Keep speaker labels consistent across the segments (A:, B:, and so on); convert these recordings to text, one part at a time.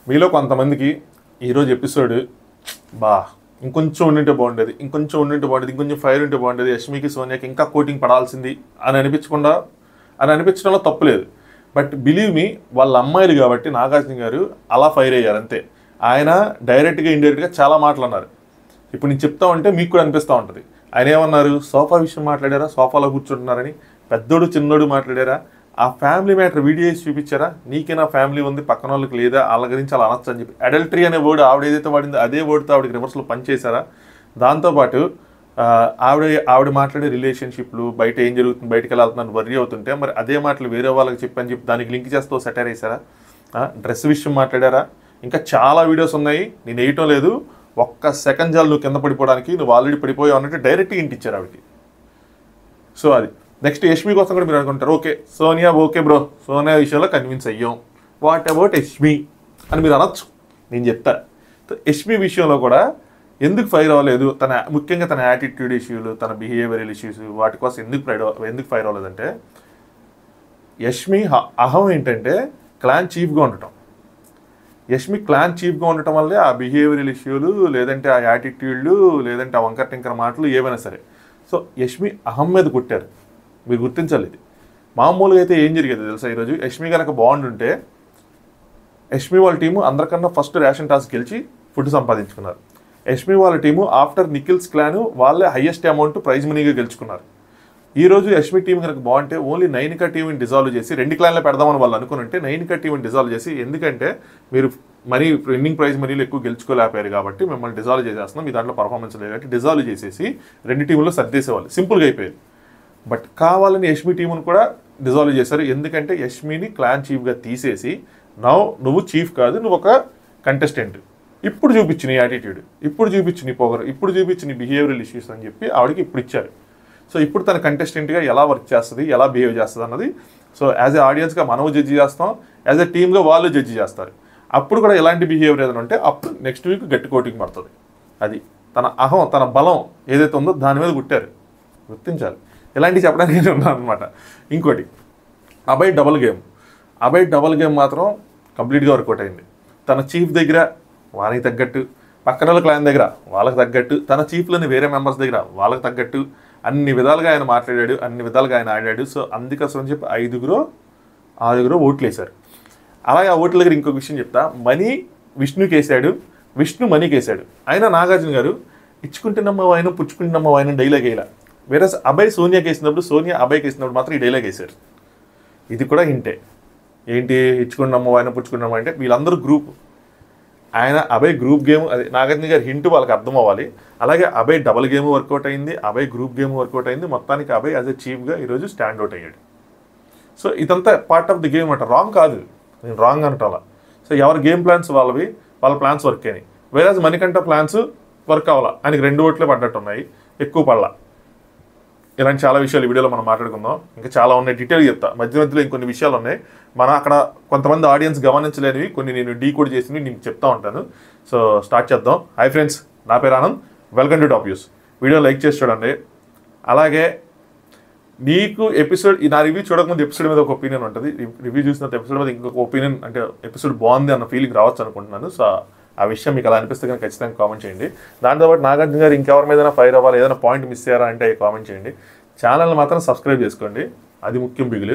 A: మీలో కొంతమందికి ఈరోజు ఎపిసోడ్ బా ఇంకొంచెం ఉండింటే బాగుండేది ఇంకొంచెం ఉండింటే బాగుండేది ఇంకొంచెం ఫైర్ ఉంటే బాగుండేది యష్మికి సోనియాకి ఇంకా కోటింగ్ పడాల్సింది అని అనిపించకుండా అని అనిపించడంలో తప్పులేదు బట్ బిలీవ్ మీ వాళ్ళ అమ్మాయిలు కాబట్టి నాగార్జున గారు అలా ఫైర్ అయ్యారు అంతే ఆయన డైరెక్ట్గా ఇండైరెక్ట్గా చాలా మాటలు అన్నారు ఇప్పుడు నేను చెప్తా ఉంటే మీకు కూడా అనిపిస్తూ ఉంటుంది ఆయన ఏమన్నారు సోఫా విషయం మాట్లాడారా సోఫాలో కూర్చుంటున్నారని పెద్దోడు చిన్నోడు మాట్లాడారా ఆ ఫ్యామిలీ మ్యాటర్ వీడియో వేసి చూపించారా నీకేనా ఫ్యామిలీ ఉంది పక్కన వాళ్ళకి లేదా వాళ్ళ గురించి అలా అనొచ్చు అని చెప్పి అడల్టరీ అనే వర్డ్ ఆవిడ ఏదైతే వాడిందో అదే వర్డ్తో ఆవిడకి రివర్స్లో పనిచేశారా దాంతోపాటు ఆ, ఆవిడ ఆవిడ మాట్లాడే రిలేషన్షిప్లు బయట ఏం జరుగుతుంది బయటకు వెళ్తున్నాను వర్రీ అవుతుంటే మరి అదే మాటలు వేరే వాళ్ళకి చెప్పని చెప్పి దానికి లింక్ చేస్తూ సెటర్ వేసారా డ్రెస్ విషయం మాట్లాడారా ఇంకా చాలా వీడియోస్ ఉన్నాయి నేను వేయటం లేదు ఒక్క సెకండ్ జాలు నువ్వు కింద పడిపోవడానికి నువ్వు ఆల్రెడీ పడిపోయావు అన్నట్టు డైరెక్ట్ ఇంటి ఇచ్చారు ఆవిడకి సో అది నెక్స్ట్ యష్మి కోసం కూడా మీరు అనుకుంటారు okay Sonia okay bro Sonia విషయంలో కన్విన్స్ అయ్యాం వాట్ అబౌట్ యష్మి అని మీరు అనొచ్చు నేను చెప్తా సో యష్మి విషయంలో కూడా ఎందుకు ఫైర్ అవ్వలేదు తన ముఖ్యంగా తన యాటిట్యూడ్ ఇష్యూలు తన బిహేవియరల్ ఇష్యూస్ వాటి కోసం ఎందుకు ఫైర్ ఎందుకు ఫైర్ అవ్వలేదంటే యష్మి హ- అహం ఏంటంటే క్లాన్ చీఫ్గా ఉండటం యష్మి క్లాన్ చీఫ్గా ఉండటం వల్లే ఆ బిహేవియరల్ ఇష్యూలు లేదంటే ఆ యాటిట్యూడ్లు లేదంటే ఆ వంకర టింకర మాటలు ఏవైనా సరే సో యష్మి అహం మీద కొట్టారు మీరు గుర్తించాలి ఇది మామూలుగా అయితే ఏం జరిగేది తెలుసా ఈరోజు యష్మి కనుక బాగుండుంటే యష్మి వాళ్ళ టీము అందరికన్నా ఫస్ట్ రేషన్ టాస్ గెలిచి ఫుడ్ సంపాదించుకున్నారు యష్మి వాళ్ళ టీము ఆఫ్టర్ నిఖిల్స్ క్లాన్ వాళ్ళే హైయెస్ట్ అమౌంట్ ప్రైజ్ మనీగా గెలుచుకున్నారు ఈ రోజు యష్మి టీం కనుక బాగుంటే ఓన్లీ నైనికా టీంని డిజాల్వ్ చేసి రెండు క్లాన్లో పెడదామని వాళ్ళు అనుకుని నైనికా టీంని డిజాల్వ్ చేసి ఎందుకంటే మీరు మనీ విన్నింగ్ ప్రైజ్ మనీలు ఎక్కువ గెలుచుకోలేకపోయారు కాబట్టి మిమ్మల్ని డిజాల్వ్ చేసేస్తున్నాం మీ దాంట్లో పర్ఫార్మెన్స్ లేదు కాబట్టి డిజాల్వ్ చేసేసి రెండు టీంలో సర్దేసేవాళ్ళు సింపుల్గా అయిపోయేది బట్ కావాలని యష్మి టీమును కూడా డిజాల్వ్ చేశారు ఎందుకంటే యష్మిని క్లాన్ చీఫ్గా తీసేసి నవ్ నువ్వు చీఫ్ కాదు నువ్వు ఒక కంటెస్టెంట్ ఇప్పుడు చూపించు నీ యాటిట్యూడ్ ఇప్పుడు చూపించు నీ పొగరు ఇప్పుడు చూపించు నీ బిహేవియరల్ ఇష్యూస్ అని చెప్పి ఆవిడకి ఇప్పుడు ఇచ్చారు సో ఇప్పుడు తన కంటెస్టెంట్గా ఎలా వర్క్ చేస్తుంది ఎలా బిహేవ్ చేస్తుంది అన్నది సో యాజ్ ఏ ఆడియన్స్గా మనము జడ్జి చేస్తాం యాజ్ ఏ టీమ్గా వాళ్ళు జడ్జి చేస్తారు అప్పుడు కూడా ఎలాంటి బిహేవియర్ ఏదైనా ఉంటే అప్పుడు నెక్స్ట్ వీక్ గట్టి కోటింగ్ పడుతుంది అది తన అహం తన బలం ఏదైతే ఉందో దాని మీద కుట్టారు గుర్తించాలి ఇలాంటివి చెప్పడానికి నేను ఉన్నాను అనమాట ఇంకోటి అబ్బాయి డబుల్ గేమ్ అబ్బాయి డబుల్ గేమ్ మాత్రం కంప్లీట్గా వర్కౌట్ అయింది తన చీఫ్ దగ్గర వానికి తగ్గట్టు పక్కన వాళ్ళ క్లాన్ దగ్గర వాళ్ళకి తగ్గట్టు తన చీఫ్లోని వేరే మెంబర్స్ దగ్గర వాళ్ళకి తగ్గట్టు అన్ని విధాలుగా ఆయన మాట్లాడాడు అన్ని విధాలుగా ఆయన ఆడాడు సో అందుకోసం అని చెప్పి ఐదుగురు ఆరుగురు ఓట్లు వేశారు అలాగే ఆ ఓట్ల దగ్గర ఇంకొక విషయం చెప్తా మనీ విష్ణుకి వేసాడు విష్ణు మనీకి వేసాడు అయినా నాగార్జున గారు ఇచ్చుకుంటున్నమ్మ వాయన పుచ్చుకుంటున్నమ్మ వాయన డైలాగ్ వేయాల వేరే అబ్బాయి సోనియాకి వేసినప్పుడు సోనియా అబ్బాయికి వేసినప్పుడు మాత్రం ఈ డైలాగ్ వేశారు ఇది కూడా హింటే ఏంటి ఇచ్చుకున్నాము ఆయన పుచ్చుకున్నాము అంటే వీళ్ళందరూ గ్రూప్ ఆయన అభయ్ గ్రూప్ గేమ్ అదే నాగార్జున గారి హింట్ వాళ్ళకి అర్థం అవ్వాలి అలాగే అభయ్ డబుల్ గేమ్ వర్కౌట్ అయింది అభయ్ గ్రూప్ గేమ్ వర్కౌట్ అయింది మొత్తానికి అభయ్ యాజ్ ఎ చీఫ్గా ఈరోజు స్టాండ్ అవుట్ అయ్యాడు సో ఇదంతా పార్ట్ ఆఫ్ ది గేమ్ అంట రాంగ్ కాదు నేను రాంగ్ అంటాలా సో ఎవరి గేమ్ ప్లాన్స్ వాళ్ళవి వాళ్ళ ప్లాన్స్ వర్క్ అయినాయి వేరే మణికంఠ ప్లాన్స్ వర్క్ అవ్వాలా ఆయనకి రెండు ఓట్లే పడ్డట్టు ఉన్నాయి ఎక్కువ పడలా ఇలాంటి చాలా విషయాలు ఈ వీడియోలో మనం మాట్లాడుకుందాం ఇంకా చాలా ఉన్నాయి డీటెయిల్ చెప్తా మధ్య మధ్యలో ఇంకొన్ని విషయాలు ఉన్నాయి మనం అక్కడ కొంతమంది ఆడియన్స్ గమనించలేనివి కొన్ని నేను డీ కోడ్ చేసినవి నేను చెప్తా ఉంటాను సో స్టార్ట్ చేద్దాం హాయ్ ఫ్రెండ్స్ నా పేరు ఆనంద్ వెల్కమ్ టు టాప్ యూస్ వీడియో లైక్ చేసి చూడండి అలాగే నీకు ఎపిసోడ్ ఈ నా రివ్యూ చూడకముందు ఎపిసోడ్ మీద ఒక ఒపీనియన్ ఉంటుంది రివ్యూ చూసిన ఎపిసోడ్ మీద ఇంకొక ఒపీనియన్ అంటే ఎపిసోడ్ బాగుంది అన్న ఫీలింగ్ రావచ్చు అనుకుంటున్నాను సో ఆ విషయం మీకు అలా అనిపిస్తే కనుక ఖచ్చితంగా కామెంట్ చేయండి దాంతోపాటు నాగార్జున గారు ఇంకెవరి మీద ఫైర్ అవ్వాలి ఏదైనా పాయింట్ మిస్ అయ్యారా అంటే కామెంట్ చేయండి ఛానల్ని మాత్రం సబ్స్క్రైబ్ చేసుకోండి అది ముఖ్యం బిగులు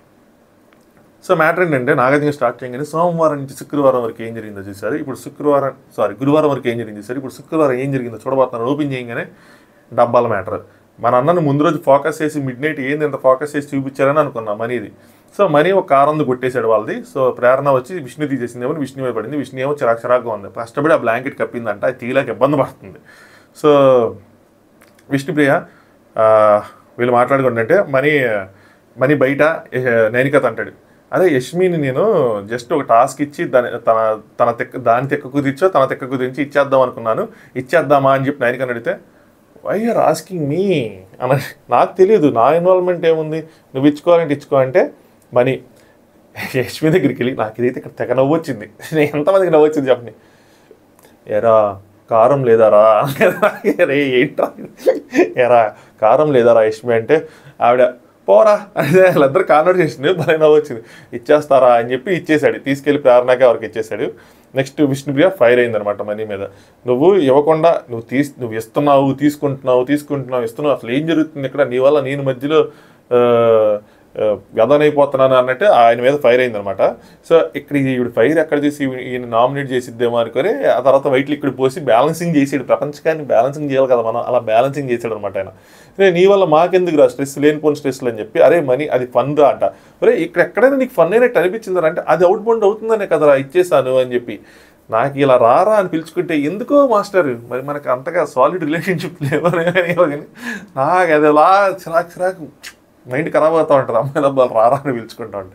A: సో మ్యాటర్ ఏంటంటే నాగార్జున స్టార్ట్ చేయగానే సోమవారం నుంచి శుక్రవారం వరకు ఏం జరిగిందో చూసారు ఇప్పుడు శుక్రవారం సారీ గురువారం వరకు ఏం జరిగింది చూసారు ఇప్పుడు శుక్రవారం ఏం జరిగిందో చూడబోతున్నారు ఓపెన్ చేయగానే డబ్బాల మ్యాటర్ మన అన్నను ముందు రోజు ఫోకస్ చేసి మిడ్ నైట్ ఏంది ఇంత ఫోకస్ చేసి చూపించారని అనుకున్నాం మనీది సో మనీ ఒక కారంది కొట్టేశాడు వాళ్ళది సో ప్రేరణ వచ్చి విష్ణు తీసేసిందేమో విష్ణు మీద పడింది విష్ణు ఏమో చిరాకు చిరాకుగా ఉంది కష్టపడి ఆ బ్లాంకెట్ కప్పిందంట అది తీయలేక ఇబ్బంది పడుతుంది సో విష్ణుప్రియ ఆ, వీళ్ళు మాట్లాడుకుంటే అంటే మనీ మనీ బయట ఏ, నైనికత అంటాడు అదే యష్మిని నేను జస్ట్ ఒక టాస్క్ ఇచ్చి దాని తన తన తెక్క దాని తెక్క కుదిర్చో తన తెక్క కుదిరించి ఇచ్చేద్దాం అనుకున్నాను ఇచ్చేద్దామా అని చెప్పి నైనిక అడిగితే వై ఆర్ ఆస్కింగ్ మీ అని నాకు తెలియదు నా ఇన్వాల్వ్మెంట్ ఏముంది నువ్వు ఇచ్చుకోవాలంటే ఇచ్చుకో అంటే మనీ యష్మి దగ్గరికి వెళ్ళి నాకు ఇదైతే ఇక్కడ తెగ నవ్వు వచ్చింది నేను ఎంతమందికి నవ్వు వచ్చింది చెప్పండి ఎరా కారం లేదారా రే ఏంట్రా ఎరా కారం లేదారా యష్మి అంటే ఆవిడ పోరా అంటే వాళ్ళిద్దరు కాన్వర్సేషన్ భలే నవ్వు వచ్చింది ఇచ్చేస్తారా అని చెప్పి ఇచ్చేసాడు తీసుకెళ్లి ప్రేరణకి ఎవరికి ఇచ్చేసాడు నెక్స్ట్ విష్ణుప్రియ ఫైర్ అయిందనమాట మనీ మీద నువ్వు ఇవ్వకుండా నువ్వు తీస్ నువ్వు ఇస్తున్నావు తీసుకుంటున్నావు తీసుకుంటున్నావు ఇస్తున్నావు అసలు ఏం జరుగుతుంది ఇక్కడ నీ వల్ల నేను మధ్యలో ఆ, ఆ, వ్యధనైపోతున్నాను అన్నట్టు ఆయన మీద ఫైర్ అయిందనమాట సో ఇక్కడ ఈవిడ ఫైర్ ఎక్కడ చేసి ఈయన నామినేట్ చేసిద్దేమో అనుకొని ఆ తర్వాత వైట్ లిక్విడ్ పోసి బ్యాలెన్సింగ్ చేసాడు ప్రపంచకాన్ని బ్యాలెన్సింగ్ చేయాలి కదా మనం అలా బ్యాలెన్సింగ్ చేసాడు అనమాట ఆయన "రే, నీ వల్ల మాకెందుకు రా స్ట్రెస్ లేనిపోని స్ట్రెస్లు అని చెప్పి అరే మనీ అది ఫన్ రా అంట అరే ఇక్కడ ఎక్కడైనా నీకు ఫన్ అయినట్టు అనిపించిందా అంటే అది అవుట్ బౌండ్ అవుతుందనే కదరా ఇచ్చేసాను అని చెప్పి నాకు ఇలా రారా అని పిలుచుకుంటే ఎందుకో మాస్టర్ మరి మనకు అంతగా సాలిడ్ రిలేషన్షిప్ లేవనే కానీ నాకు అది అలా చిరాకు చిరాకు మైండ్ ఖరాబ్ అవుతూ ఉంటుంది అమ్మాయిల అబ్బాయిలు రారా అని పిలుచుకుంటా ఉంటే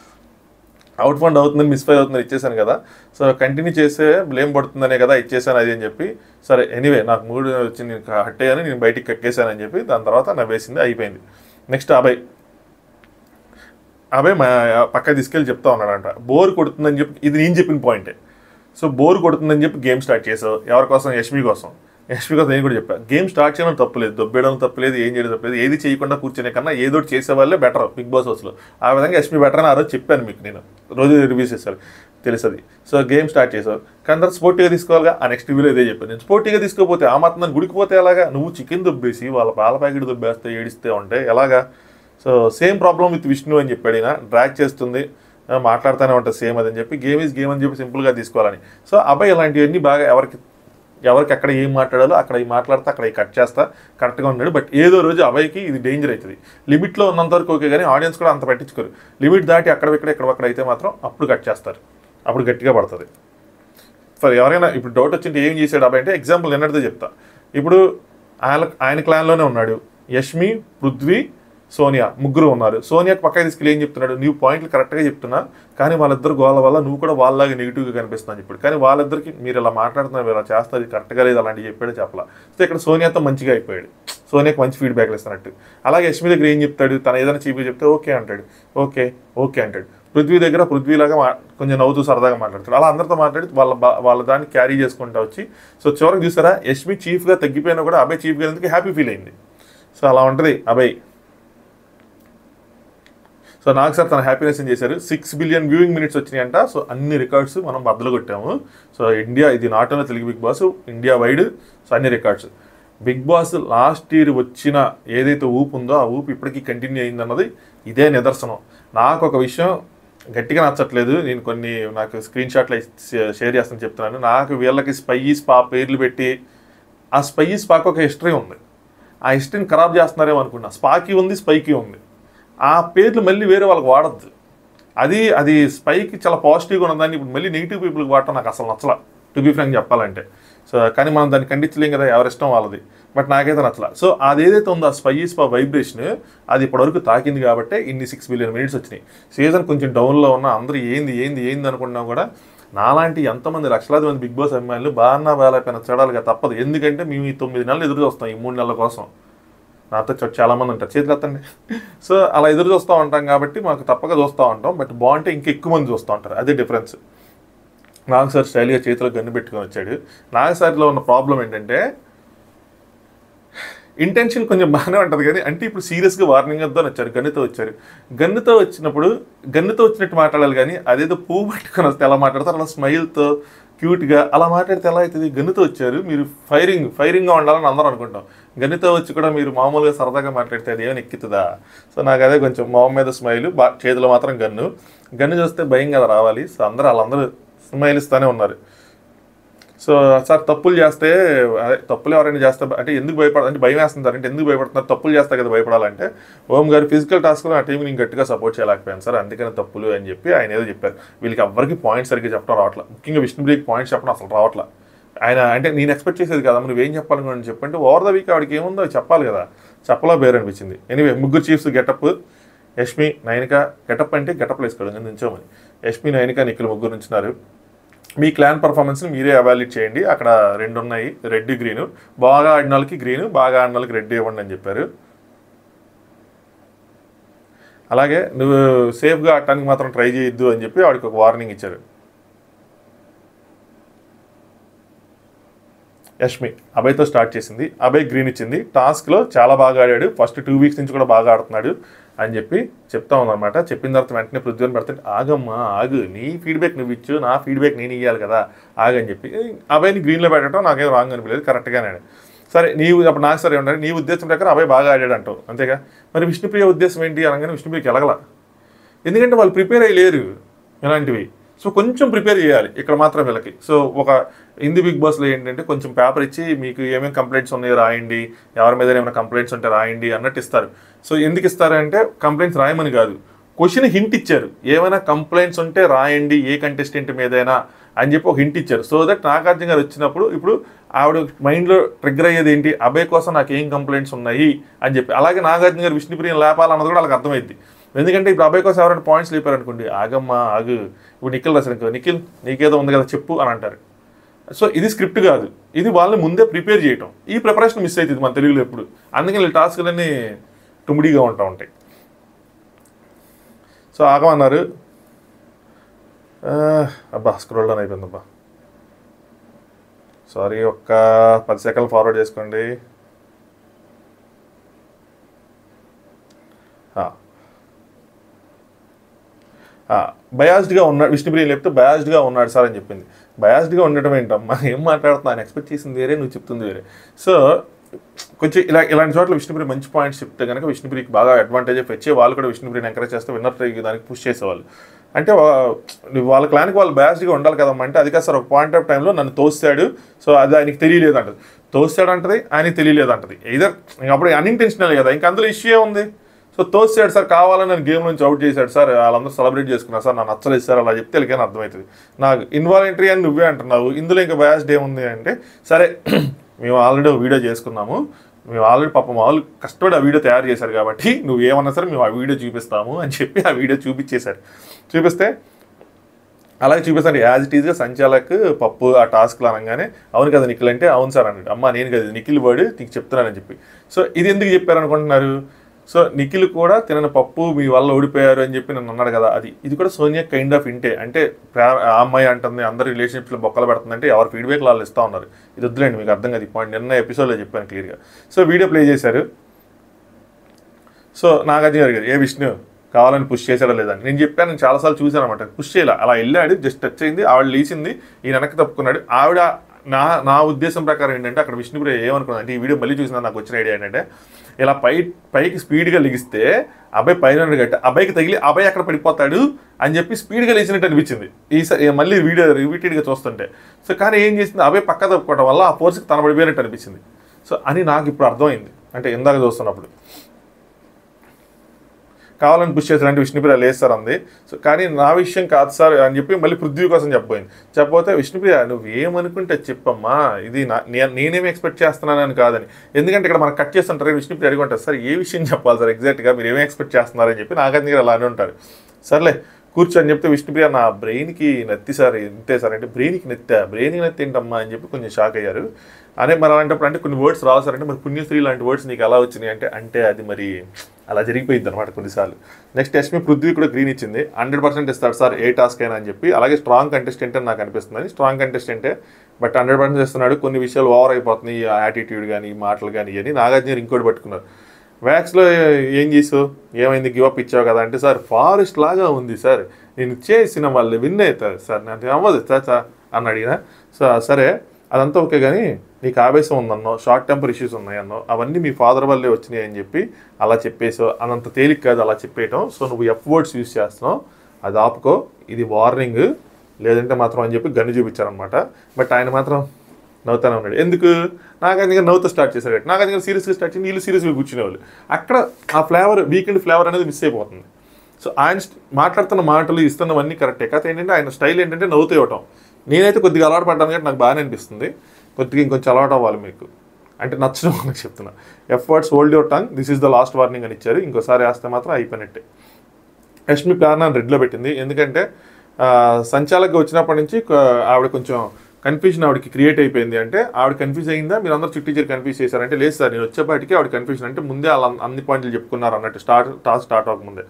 A: అవుట్ ఫండ్ అవుతుందని మిస్ఫై అవుతుందని ఇచ్చేసాను కదా సో కంటిన్యూ చేస్తే బ్లేమ్ పడుతుందనే కదా ఇచ్చేసాను అది అని చెప్పి సరే ఎనీవే నాకు మూడు వచ్చి నేను హట్ అయ్యాను నేను బయటికి కక్కేసాను అని చెప్పి దాని తర్వాత నవ్వేసింది అయిపోయింది నెక్స్ట్ అబ్బాయి అబ్బాయి మా పక్క తీసుకెళ్ళి చెప్తా ఉన్నాడంట బోర్ కొడుతుందని చెప్పి ఇది నేను చెప్పిన పాయింటే సో బోర్ కొడుతుందని చెప్పి గేమ్ స్టార్ట్ చేసావు ఎవరి కోసం యష్మి కోసం యష్మి కోసం నేను కూడా చెప్పాను గేమ్ స్టార్ట్ చేయడం తప్పులేదు దొబ్బేయడం తప్పులేదు ఏం చేయడం తప్పులేదు ఏది చేయకుండా కూర్చునే కన్నా ఏదో ఒకటి చేసే వాళ్ళే బెటర్ బిగ్ బాస్ హౌస్లో ఆ విధంగా యష్మి బెటర్ అని ఆ రోజు చెప్పాను మీకు నేను రోజు రివ్యూస్ చేస్తారు తెలుసది సో గేమ్ స్టార్ట్ చేసావు కానీ తర్వాత స్పోర్టివ్గా తీసుకోవాలిగా ఆ నెక్స్ట్ రివ్యూలో ఇదే చెప్పాను నేను స్పోర్టివ్గా తీసుకోపోతే ఆ మాత్రం నన్ను గుడికి పోతే ఎలాగా నువ్వు చికెన్ దొబ్బేసి వాళ్ళ పాల ప్యాకెట్ దొబ్బేస్తే ఏడిస్తే ఉంటే ఎలాగా so same problem with Vishnu అని చెప్పాడు ఈయన డ్రాక్ చేస్తుంది ఆ, మాట్లాడుతూనే ఉంటుంది సేమ్ అదని చెప్పి గేమ్ ఈజ్ గేమ్ అని చెప్పి సింపుల్గా తీసుకోవాలని సో అబ్బాయి ఇలాంటివన్నీ బాగా ఎవరికి ఎవరికి ఎక్కడ ఏం మాట్లాడాలో అక్కడ ఈ మాట్లాడితే అక్కడ ఈ కట్ చేస్తా కరెక్ట్గా ఉన్నాడు బట్ ఏదో రోజు అబ్బాయికి ఇది డేంజర్ అవుతుంది లిమిట్లో ఉన్నంత వరకు ఓకే కానీ ఆడియన్స్ కూడా అంత పట్టించుకోరు లిమిట్ దాటి అక్కడ ఇక్కడ ఇక్కడ అక్కడ అయితే మాత్రం అప్పుడు కట్ చేస్తారు అప్పుడు గట్టిగా పడుతుంది ఫర్ ఎవరైనా ఇప్పుడు డౌట్ వచ్చింటే ఏం చేశాడు అబ్బాయి అంటే ఎగ్జాంపుల్ నిన్నటిదే చెప్తా ఇప్పుడు ఆయన ఆయన క్లాన్లోనే ఉన్నాడు యష్మి పృథ్వీ సోనియా ముగ్గురు ఉన్నారు సోనియాకి పక్కకి తీసుకెళ్ళి ఏం చెప్తున్నాడు నువ్వు పాయింట్లు కరెక్ట్గా చెప్తున్నా కానీ వాళ్ళిద్దరు గోల వల్ల నువ్వు కూడా వాళ్ళలాగా నెగిటివ్గా కనిపిస్తున్నావు ఇప్పుడు కానీ వాళ్ళిద్దరికి మీరు ఇలా మాట్లాడుతున్నారు మీరు ఇలా చేస్తారు ఇది కరెక్ట్గా లేదు అలాంటివి చెప్పాడు చెప్పలా సో ఇక్కడ సోనియాతో మంచిగా అయిపోయాడు సోనియాకి మంచి ఫీడ్బ్యాక్లు ఇస్తున్నట్టు అలాగే యష్మి దగ్గర ఏం చెప్తాడు తన ఏదైనా చీపీ చెప్తే ఓకే అంటాడు ఓకే ఓకే అంటాడు పృథ్వీ దగ్గర పృథ్వీలాగా మా కొంచెం నవ్వుతూ సరదాగా మాట్లాడతాడు అలా అందరితో మాట్లాడి వాళ్ళ బా- వాళ్ళ దాన్ని క్యారీ చేసుకుంటూ వచ్చి సో చివరికి చూసారా యష్మి చీఫ్గా తగ్గిపోయినా కూడా అభయ్ చీఫ్గా ఎందుకు హ్యాపీ ఫీల్ అయింది సో అలా ఉంటుంది అభయ్ సో నాకు సార్ తన హ్యాపీనెస్ ఏం చేశారు సిక్స్ బిలియన్ వ్యూయింగ్ మినిట్స్ వచ్చినాయంట సో అన్ని రికార్డ్స్ మనం బద్దలు కొట్టాము సో ఇండియా ఇది not only Telugu Bigg Boss India wide so అన్ని records Bigg Boss last year వచ్చిన ఏదైతే ఊపు ఉందో ఆ ఊపు ఇప్పటికీ కంటిన్యూ అయిందన్నది ఇదే నిదర్శనం నాకు ఒక విషయం గట్టిగా నచ్చట్లేదు నేను కొన్ని నాకు స్క్రీన్ షాట్లు షేర్ చేస్తాను చెప్తున్నాను నాకు వీళ్ళకి స్పై స్పా పేర్లు పెట్టి ఆ స్పై స్పాకి ఒక హిస్టరీ ఉంది ఆ హిస్టరీని ఖరాబ్ చేస్తున్నారేమో అనుకున్నా స్పాకి ఉంది స్పైకి ఉంది ఆ పేర్లు మళ్ళీ వేరే వాళ్ళకి వాడద్దు అది అది స్పైకి చాలా పాజిటివ్గా ఉన్నదాన్ని ఇప్పుడు మళ్ళీ నెగిటివ్ పీపుల్కి వాడటం నాకు అసలు నచ్చల టు బీ ఫ్రాంక్ చెప్పాలంటే సో కానీ మనం దాన్ని ఖండించలేం కదా ఎవరిష్టం వాళ్ళది బట్ నాకైతే నచ్చల సో అది ఏదైతే ఉందో ఆ స్పై స్పా వైబ్రేషన్ అది ఇప్పటివరకు తాకింది కాబట్టి ఇన్ని సిక్స్ బిలియన్ మినిట్స్ వచ్చినాయి సీజన్ కొంచెం డౌన్లో ఉన్న అందరూ ఏంది ఏంది ఏంది అనుకున్నా కూడా నాలాంటి ఎంతమంది లక్షలాది మంది బిగ్ బాస్ అమ్మాయిలు బాగా వేలైపోయిన చూడాలిగా తప్పదు ఎందుకంటే మేము ఈ తొమ్మిది నెలలు ఎదురు చూస్తాం ఈ మూడు నెలల కోసం నాతో చ- చాలా మంది ఉంటారు చేతులు ఎత్తండి సో అలా ఎదురు చూస్తూ ఉంటాం కాబట్టి మాకు తప్పక చూస్తూ ఉంటాం బట్ బాగుంటే ఇంకా ఎక్కువ మంది చూస్తూ ఉంటారు అదే డిఫరెన్స్ నాగ్ సార్ స్టైల్గా చేతిలో గన్ను పెట్టుకొని వచ్చాడు నాగ్ సార్లో ఉన్న ప్రాబ్లం ఏంటంటే ఇంటెన్షన్ కొంచెం బాగానే ఉంటుంది కానీ అంటే ఇప్పుడు సీరియస్గా వార్నింగ్ వద్దని వచ్చారు గన్నుతో వచ్చారు గన్నుతో వచ్చినప్పుడు గన్నుతో వచ్చినట్టు మాట్లాడాలి కానీ అదేదో పువ్వు పట్టుకొని వస్తే ఎలా మాట్లాడతారు అలా స్మైల్తో క్యూట్గా అలా మాట్లాడితే ఎలా అవుతుంది గన్నుతో వచ్చారు మీరు ఫైరింగ్ ఫైరింగ్గా ఉండాలని అందరూ అనుకుంటాం గన్నుతో వచ్చి కూడా మీరు మామూలుగా సరదాగా మాట్లాడితే అది ఏమైనా ఎక్కుతుందా సో నాకు అదే కొంచెం మొహం మీద స్మైల్ బా చేతిలో మాత్రం గన్ను గన్ను చూస్తే భయం కదా రావాలి సో అందరూ వాళ్ళందరూ స్మైల్ ఇస్తూనే ఉన్నారు సో సార్ తప్పులు చేస్తే అదే తప్పులు ఎవరైనా చేస్తే అంటే ఎందుకు భయపడ అంటే భయం వేస్తుంది అంటే ఎందుకు భయపడుతున్నారు తప్పులు చేస్తే కదా భయపడాలంటే ఓం గారు ఫిజికల్ టాస్క్లో ఆ టీం నేను గట్టిగా సపోర్ట్ చేయలేకపోయాను సార్ అందుకని తప్పులు అని చెప్పి ఆయన ఏదో చెప్పారు వీళ్ళకి ఎవ్వరికి పాయింట్స్ సరిగ్గా చెప్పడం రావట్లా ముఖ్యంగా విష్ణుప్రియకి పాయింట్స్ చెప్పడం అసలు రావట్లా ఆయన అంటే నేను ఎక్స్పెక్ట్ చేసేది కదా నువ్వేం చెప్పాలని చెప్పంటే ఓవర్ ద వీక్ ఆవిడకి ఏముందో అది చెప్పాలి కదా చెప్పలా బేర్ అనిపించింది ఎనీవే ముగ్గురు chiefs getup Yashmi Nainika getup అంటే గెటప్లు వేసుకోవడం నుంచోమని యష్మి నైనిక నిఖిల్ ముగ్గురు నుంచున్నారు మీ క్లాన్ పర్ఫార్మెన్స్ని మీరే అవాల్యుయేట్ చేయండి అక్కడ రెండు ఉన్నాయి రెడ్ గ్రీన్ బాగా ఆడిన వాళ్ళకి గ్రీన్ బాగా ఆడిన వాళ్ళకి రెడ్ ఇవ్వండి అని చెప్పారు అలాగే నువ్వు సేఫ్గా ఆడటానికి మాత్రం ట్రై చేయొద్దు అని చెప్పి వాడికి ఒక వార్నింగ్ ఇచ్చారు యష్మి అభయ్తో స్టార్ట్ చేసింది అభయ్ గ్రీన్ ఇచ్చింది టాస్క్లో చాలా బాగా ఆడాడు ఫస్ట్ టూ వీక్స్ నుంచి కూడా బాగా ఆడుతున్నాడు అని చెప్పి చెప్తా ఉందన్నమాట చెప్పిన తర్వాత వెంటనే పృథ్వీని పెడితే ఆగమ్మా ఆగు నీ ఫీడ్బ్యాక్ నువ్వు ఇచ్చు నా ఫీడ్బ్యాక్ నేను ఇవ్వాలి కదా ఆగని చెప్పి అబ్బాయిని గ్రీన్లో పెట్టడం నాకేం రాంగ్ అనిపించలేదు కరెక్ట్గానే సరే నీవు అప్పుడు నాకు సరే ఉండాలి నీ ఉద్దేశం ప్రకారం అబ్బాయి బాగా ఆడాడు అంటావు అంతేగా మరి విష్ణుప్రియ ఉద్దేశం ఏంటి అనగానే విష్ణుప్రియకి ఎలగల ఎందుకంటే వాళ్ళు ప్రిపేర్ అయ్యి లేరు ఇలాంటివి సో కొంచెం ప్రిపేర్ చేయాలి ఇక్కడ మాత్రం వీళ్ళకి సో ఒక హిందీ బిగ్ బాస్లో ఏంటంటే కొంచెం పేపర్ ఇచ్చి మీకు ఏమేమి కంప్లైంట్స్ ఉన్నాయో రాయండి ఎవరి మీద ఏమైనా కంప్లైంట్స్ ఉంటే రాయండి అన్నట్టు ఇస్తారు సో ఎందుకు ఇస్తారంటే కంప్లైంట్స్ రాయమని కాదు క్వశ్చన్ హింట్ ఇచ్చారు ఏమైనా కంప్లైంట్స్ ఉంటే రాయండి ఏ కంటెస్టెంట్ మీదైనా అని చెప్పి ఒక హింట్ ఇచ్చారు సో దట్ నాగార్జున గారు వచ్చినప్పుడు ఇప్పుడు ఆవిడ మైండ్లో ట్రిగ్గర్ అయ్యేది ఏంటి అబ్బాయి కోసం నాకు ఏం కంప్లైంట్స్ ఉన్నాయి అని చెప్పి అలాగే నాగార్జున గారు విష్ణుప్రియం లేపాలన్నది కూడా వాళ్ళకి అర్థమైంది ఎందుకంటే ఇప్పుడు అబ్బాయి కోసం ఎవరైనా పాయింట్స్ లేపారు అనుకోండి ఆగమ్మా ఆగు ఇప్పుడు నిఖిల్ రాశారు అనుకో నిఖిల్ నీకేదో ఉంది కదా చెప్పు అని అంటారు సో ఇది స్క్రిప్ట్ కాదు ఇది వాళ్ళని ముందే ప్రిపేర్ చేయటం ఈ ప్రిపరేషన్ మిస్ అవుతుంది మన తెలుగులో ఎప్పుడు అందుకని వీళ్ళ టాస్క్లన్నీ టుమిడిగా ఉంటా ఉంటాయి సో ఆగమన్నారు ఆ, అబ్బా స్క్రోల్ డౌన్ అయిపోయిందబ్బా సారీ ఒక్క పది సెకండ్లు ఫార్వర్డ్ చేసుకోండి బయాస్డ్గా ఉన్నాడు విష్ణుప్రియ లేపితే బయాస్డ్గా ఉన్నాడు సార్ అని చెప్పింది బయాస్డ్గా ఉండటం ఏంటమ్మా ఏం మాట్లాడుతున్నా ఆయన ఎక్స్పెక్ట్ చేసింది వేరే నువ్వు చెప్తుంది వేరే సో కొంచెం ఇలా ఇలాంటి చోట్ల విష్ణుప్రియ మంచి పాయింట్స్ చెప్తే కనుక విష్ణుప్రియకి బాగా అడ్వాంటేజ్ వచ్చే వాళ్ళు కూడా విష్ణుప్రియని ఎంకరేజ్ చేస్తే విన్నర్ దానికి పుష్ చేసేవాళ్ళు అంటే వా- వాళ్ళ క్లాన్కి వాళ్ళు బ్యాస్డ్గా ఉండాలి కదమ్మా అంటే అది కాదు సార్ ఒక పాయింట్ ఆఫ్ టైంలో నన్ను తోస్తాడు సో అది ఆయనకి తెలియలేదు అంటది తోస్తాడు అంటది ఆయనకి తెలియలేదు అంటది ఇదర్ అప్పుడు అన్ఇంటెన్షనల్ కదా ఇంకా అందులో ఇష్యూ ఉంది సో తోసాడు సార్ కావాలని నేను గేమ్ నుంచి అవుట్ చేశాడు సార్ వాళ్ళందరూ సెలబ్రేట్ చేసుకున్నారు సార్ నాకు నచ్చలేదు సార్ అలా చెప్తే వెళ్ళకని అర్థమవుతుంది నాకు ఇన్వాలంటరీ అని నువ్వే అంటున్నావు ఇందులో ఇంకా బయాస్డ్ ఏముంది అంటే సరే మేము ఆల్రెడీ వీడియో చేసుకున్నాము మేము ఆల్రెడీ పాపం వాళ్ళు కష్టపడి ఆ వీడియో తయారు చేశారు కాబట్టి నువ్వు ఏమన్నా సరే మేము ఆ వీడియో చూపిస్తాము అని చెప్పి ఆ వీడియో చూపించేశారు చూపిస్తే అలాగే చూపిస్తాను యాజ్ ఇట్ ఈజ్గా సంచాలక్ పప్పు ఆ టాస్క్లు అనగానే అవును కదా నిఖిల్ అంటే అవును సార్ అన్నాడు అమ్మ నేను కదా నిఖిల్ వర్డ్ నీకు చెప్తున్నానని చెప్పి సో ఇది ఎందుకు చెప్పారు అనుకుంటున్నారు సో నిఖిల్ కూడా తినని పప్పు మీ వల్ల ఓడిపోయారు అని చెప్పి నన్ను అన్నాడు కదా అది ఇది కూడా సోనియా కైండ్ ఆఫ్ ఇంటే అంటే ప్రా- ఆ అమ్మాయి అంటుంది అందరు రిలేషన్షిప్లో బొక్కలు పెడుతుందంటే ఎవరు ఫీడ్బ్యాక్ వాళ్ళు ఇస్తూ ఉన్నారు ఇది వద్దులేండి మీకు అర్థం కాదు ఈ పాయింట్ నిన్న ఎపిసోడ్లో చెప్పాను క్లియర్గా సో వీడియో ప్లే చేశారు సో నాగార్జున గారు ఏ విష్ణు కావాలని పుష్ చేశాడా లేదని నేను చెప్పాను నేను చాలాసార్లు చూశాను అనమాట పుష్ చేయాలి అలా వెళ్ళాడు జస్ట్ టచ్ అయింది ఆవిడ లేచింది ఈ వెనక్కి తప్పుకున్నాడు ఆవిడ నా నా ఉద్దేశం ప్రకారం ఏంటంటే అక్కడ విష్ణుప్రియ ఏమనుకున్నాను అంటే ఈ వీడియో మళ్ళీ చూసిన నాకు వచ్చిన ఐడియా ఏంటంటే ఇలా పై పైకి స్పీడ్గా లెగిస్తే అబ్బాయి పైన గట్టి అబ్బాయికి తగిలి అబ్బాయి అక్కడ పడిపోతాడు అని చెప్పి స్పీడ్గా లేచినట్టు అనిపించింది ఈసారి మళ్ళీ వీడియో రిపీటెడ్గా చూస్తుంటే సో కానీ ఏం చేసింది అబ్బాయి పక్క తప్పుకోవడం వల్ల ఆ ఫోర్స్కి తన పడిపోయినట్టు అనిపించింది సో అని నాకు ఇప్పుడు అర్థమైంది అంటే ఇందాక చూస్తున్నప్పుడు కావాలని పుష్ చేశారంటే విష్ణుప్రియ లేదు సార్ అంది సో కానీ నా విషయం కాదు సార్ అని చెప్పి మళ్ళీ పృథ్వీ కోసం చెప్పబోయింది చెప్పబోతే విష్ణుప్రియ నువ్వు ఏమనుకుంటే చెప్పమ్మా ఇది నా నే- నేనేమి ఎక్స్పెక్ట్ చేస్తున్నానని కాదని ఎందుకంటే ఇక్కడ మనం కట్ చేస్తుంటారు విష్ణుప్రియ అడిగి ఉంటారు సార్ ఏ విషయం చెప్పాలి సార్ ఎగ్జాక్ట్గా మీరు ఏమేమి ఎక్స్పెక్ట్ చేస్తున్నారని చెప్పి నాగార్జున గారు అలానే ఉంటారు సర్లే కూర్చొని చెప్తే విష్ణుప్రియ నా బ్రెయిన్కి నత్తి సార్ ఇంతే సార్ అంటే బ్రెయిన్కి నెత్తా బ్రెయిన్కి నెత్తి ఏంటమ్మా అని చెప్పి కొంచెం షాక్ అయ్యారు అనే మరి అలాంటప్పుడు అంటే కొన్ని వర్డ్స్ రావు సార్ అంటే మరి పుణ్యశ్రీ లాంటి వర్డ్స్ నీకు ఎలా వచ్చినాయి అంటే అంటే అది మరి అలా జరిగిపోయింది అనమాట కొన్నిసార్లు నెక్స్ట్ ఎస్మి పృథ్వీ కూడా గ్రీన్ ఇచ్చింది హండ్రెడ్ పర్సెంట్ ఇస్తాడు సార్ ఏ టాస్క్ అయినా అని చెప్పి అలాగే స్ట్రాంగ్ కంటెస్టెంట్ అని నాకు అనిపిస్తుంది స్ట్రాంగ్ కంటెస్టెంటే బట్ హండ్రెడ్ పర్సెంట్ ఇస్తున్నాడు కొన్ని విషయాలు ఓవర్ అయిపోతున్నాయి ఆ యాటిట్యూడ్ కానీ ఈ మాటలు కానీ ఇవన్నీ నాగార్జున ఇంకోటి పట్టుకున్నారు వ్యాక్స్లో ఏం చేసావు ఏమైంది గివ్ అప్ ఇచ్చావు కదా అంటే సార్ ఫారెస్ట్ లాగా ఉంది సార్ నేను చేసిన వాళ్ళు విన్ అవుతారు సార్ నాకు అవ్వదు చాచా అని అడిగిన సో సరే అదంతా ఓకే కానీ నీకు ఆవేశం ఉందన్నో షార్ట్ టెంపర్ ఇష్యూస్ ఉన్నాయన్నో అవన్నీ మీ ఫాదర్ వల్లే వచ్చినాయి అని చెప్పి అలా చెప్పేసావు అనంత తేలిక కాదు అలా చెప్పేయటం సో నువ్వు ఎఫ్ వర్డ్స్ యూస్ చేస్తున్నావు అది ఆపుకో ఇది వార్నింగ్ లేదంటే మాత్రం అని చెప్పి గన్ను చూపించారనమాట బట్ ఆయన మాత్రం నవ్వుతానే ఉన్నాడు ఎందుకు నాగార్జున గారు నవ్వుతూ స్టార్ట్ చేశాడు నాగార్జున గారు సీరియస్గా స్టార్ట్ చేసి వీళ్ళు సీరియస్గా కూర్చునేవాళ్ళు అక్కడ ఆ ఫ్లేవర్ వీకెండ్ ఫ్లేవర్ అనేది మిస్ అయిపోతుంది సో ఆయన st- మాట్లాడుతున్న మాటలు ఇస్తున్నవన్నీ కరెక్టే కాకపోతే ఏంటంటే ఆయన స్టైల్ ఏంటంటే నవ్వుతూ ఇవ్వటం నేనైతే కొద్దిగా అలవాటు పడ్డాను కాబట్టి నాకు బాగానే అనిపిస్తుంది కొద్దిగా ఇంకొంచెం అలవాటు అవ్వాలి మీకు అంటే నచ్చడం వాళ్ళకి చెప్తున్నా efforts hold your tongue this is the last warning అని ఇచ్చారు ఇంకోసారి వేస్తే మాత్రం అయిపోయినట్టే యష్మి ప్లాన్ రెడ్లో పెట్టింది ఎందుకంటే ఆ, సంచాలకుగా వచ్చినప్పటి నుంచి కొ- ఆవిడ కొంచెం కన్ఫ్యూజన్ ఆవిడకి క్రియేట్ అయిపోయింది అంటే ఆవిడ కన్ఫ్యూజ్ అయిందా మీరు అందరూ చుట్టూ చేరి కన్ఫ్యూజ్ చేశారంటే లేదు సార్ నేను వచ్చేపాటికి ఆవిడ కన్ఫ్యూజన్ అంటే ముందే అలా అన్ని పాయింట్లు చెప్పుకున్నారు అన్నట్టు స్టార్ట్ టాస్క్ స్టార్ట్ అవ్వకముందే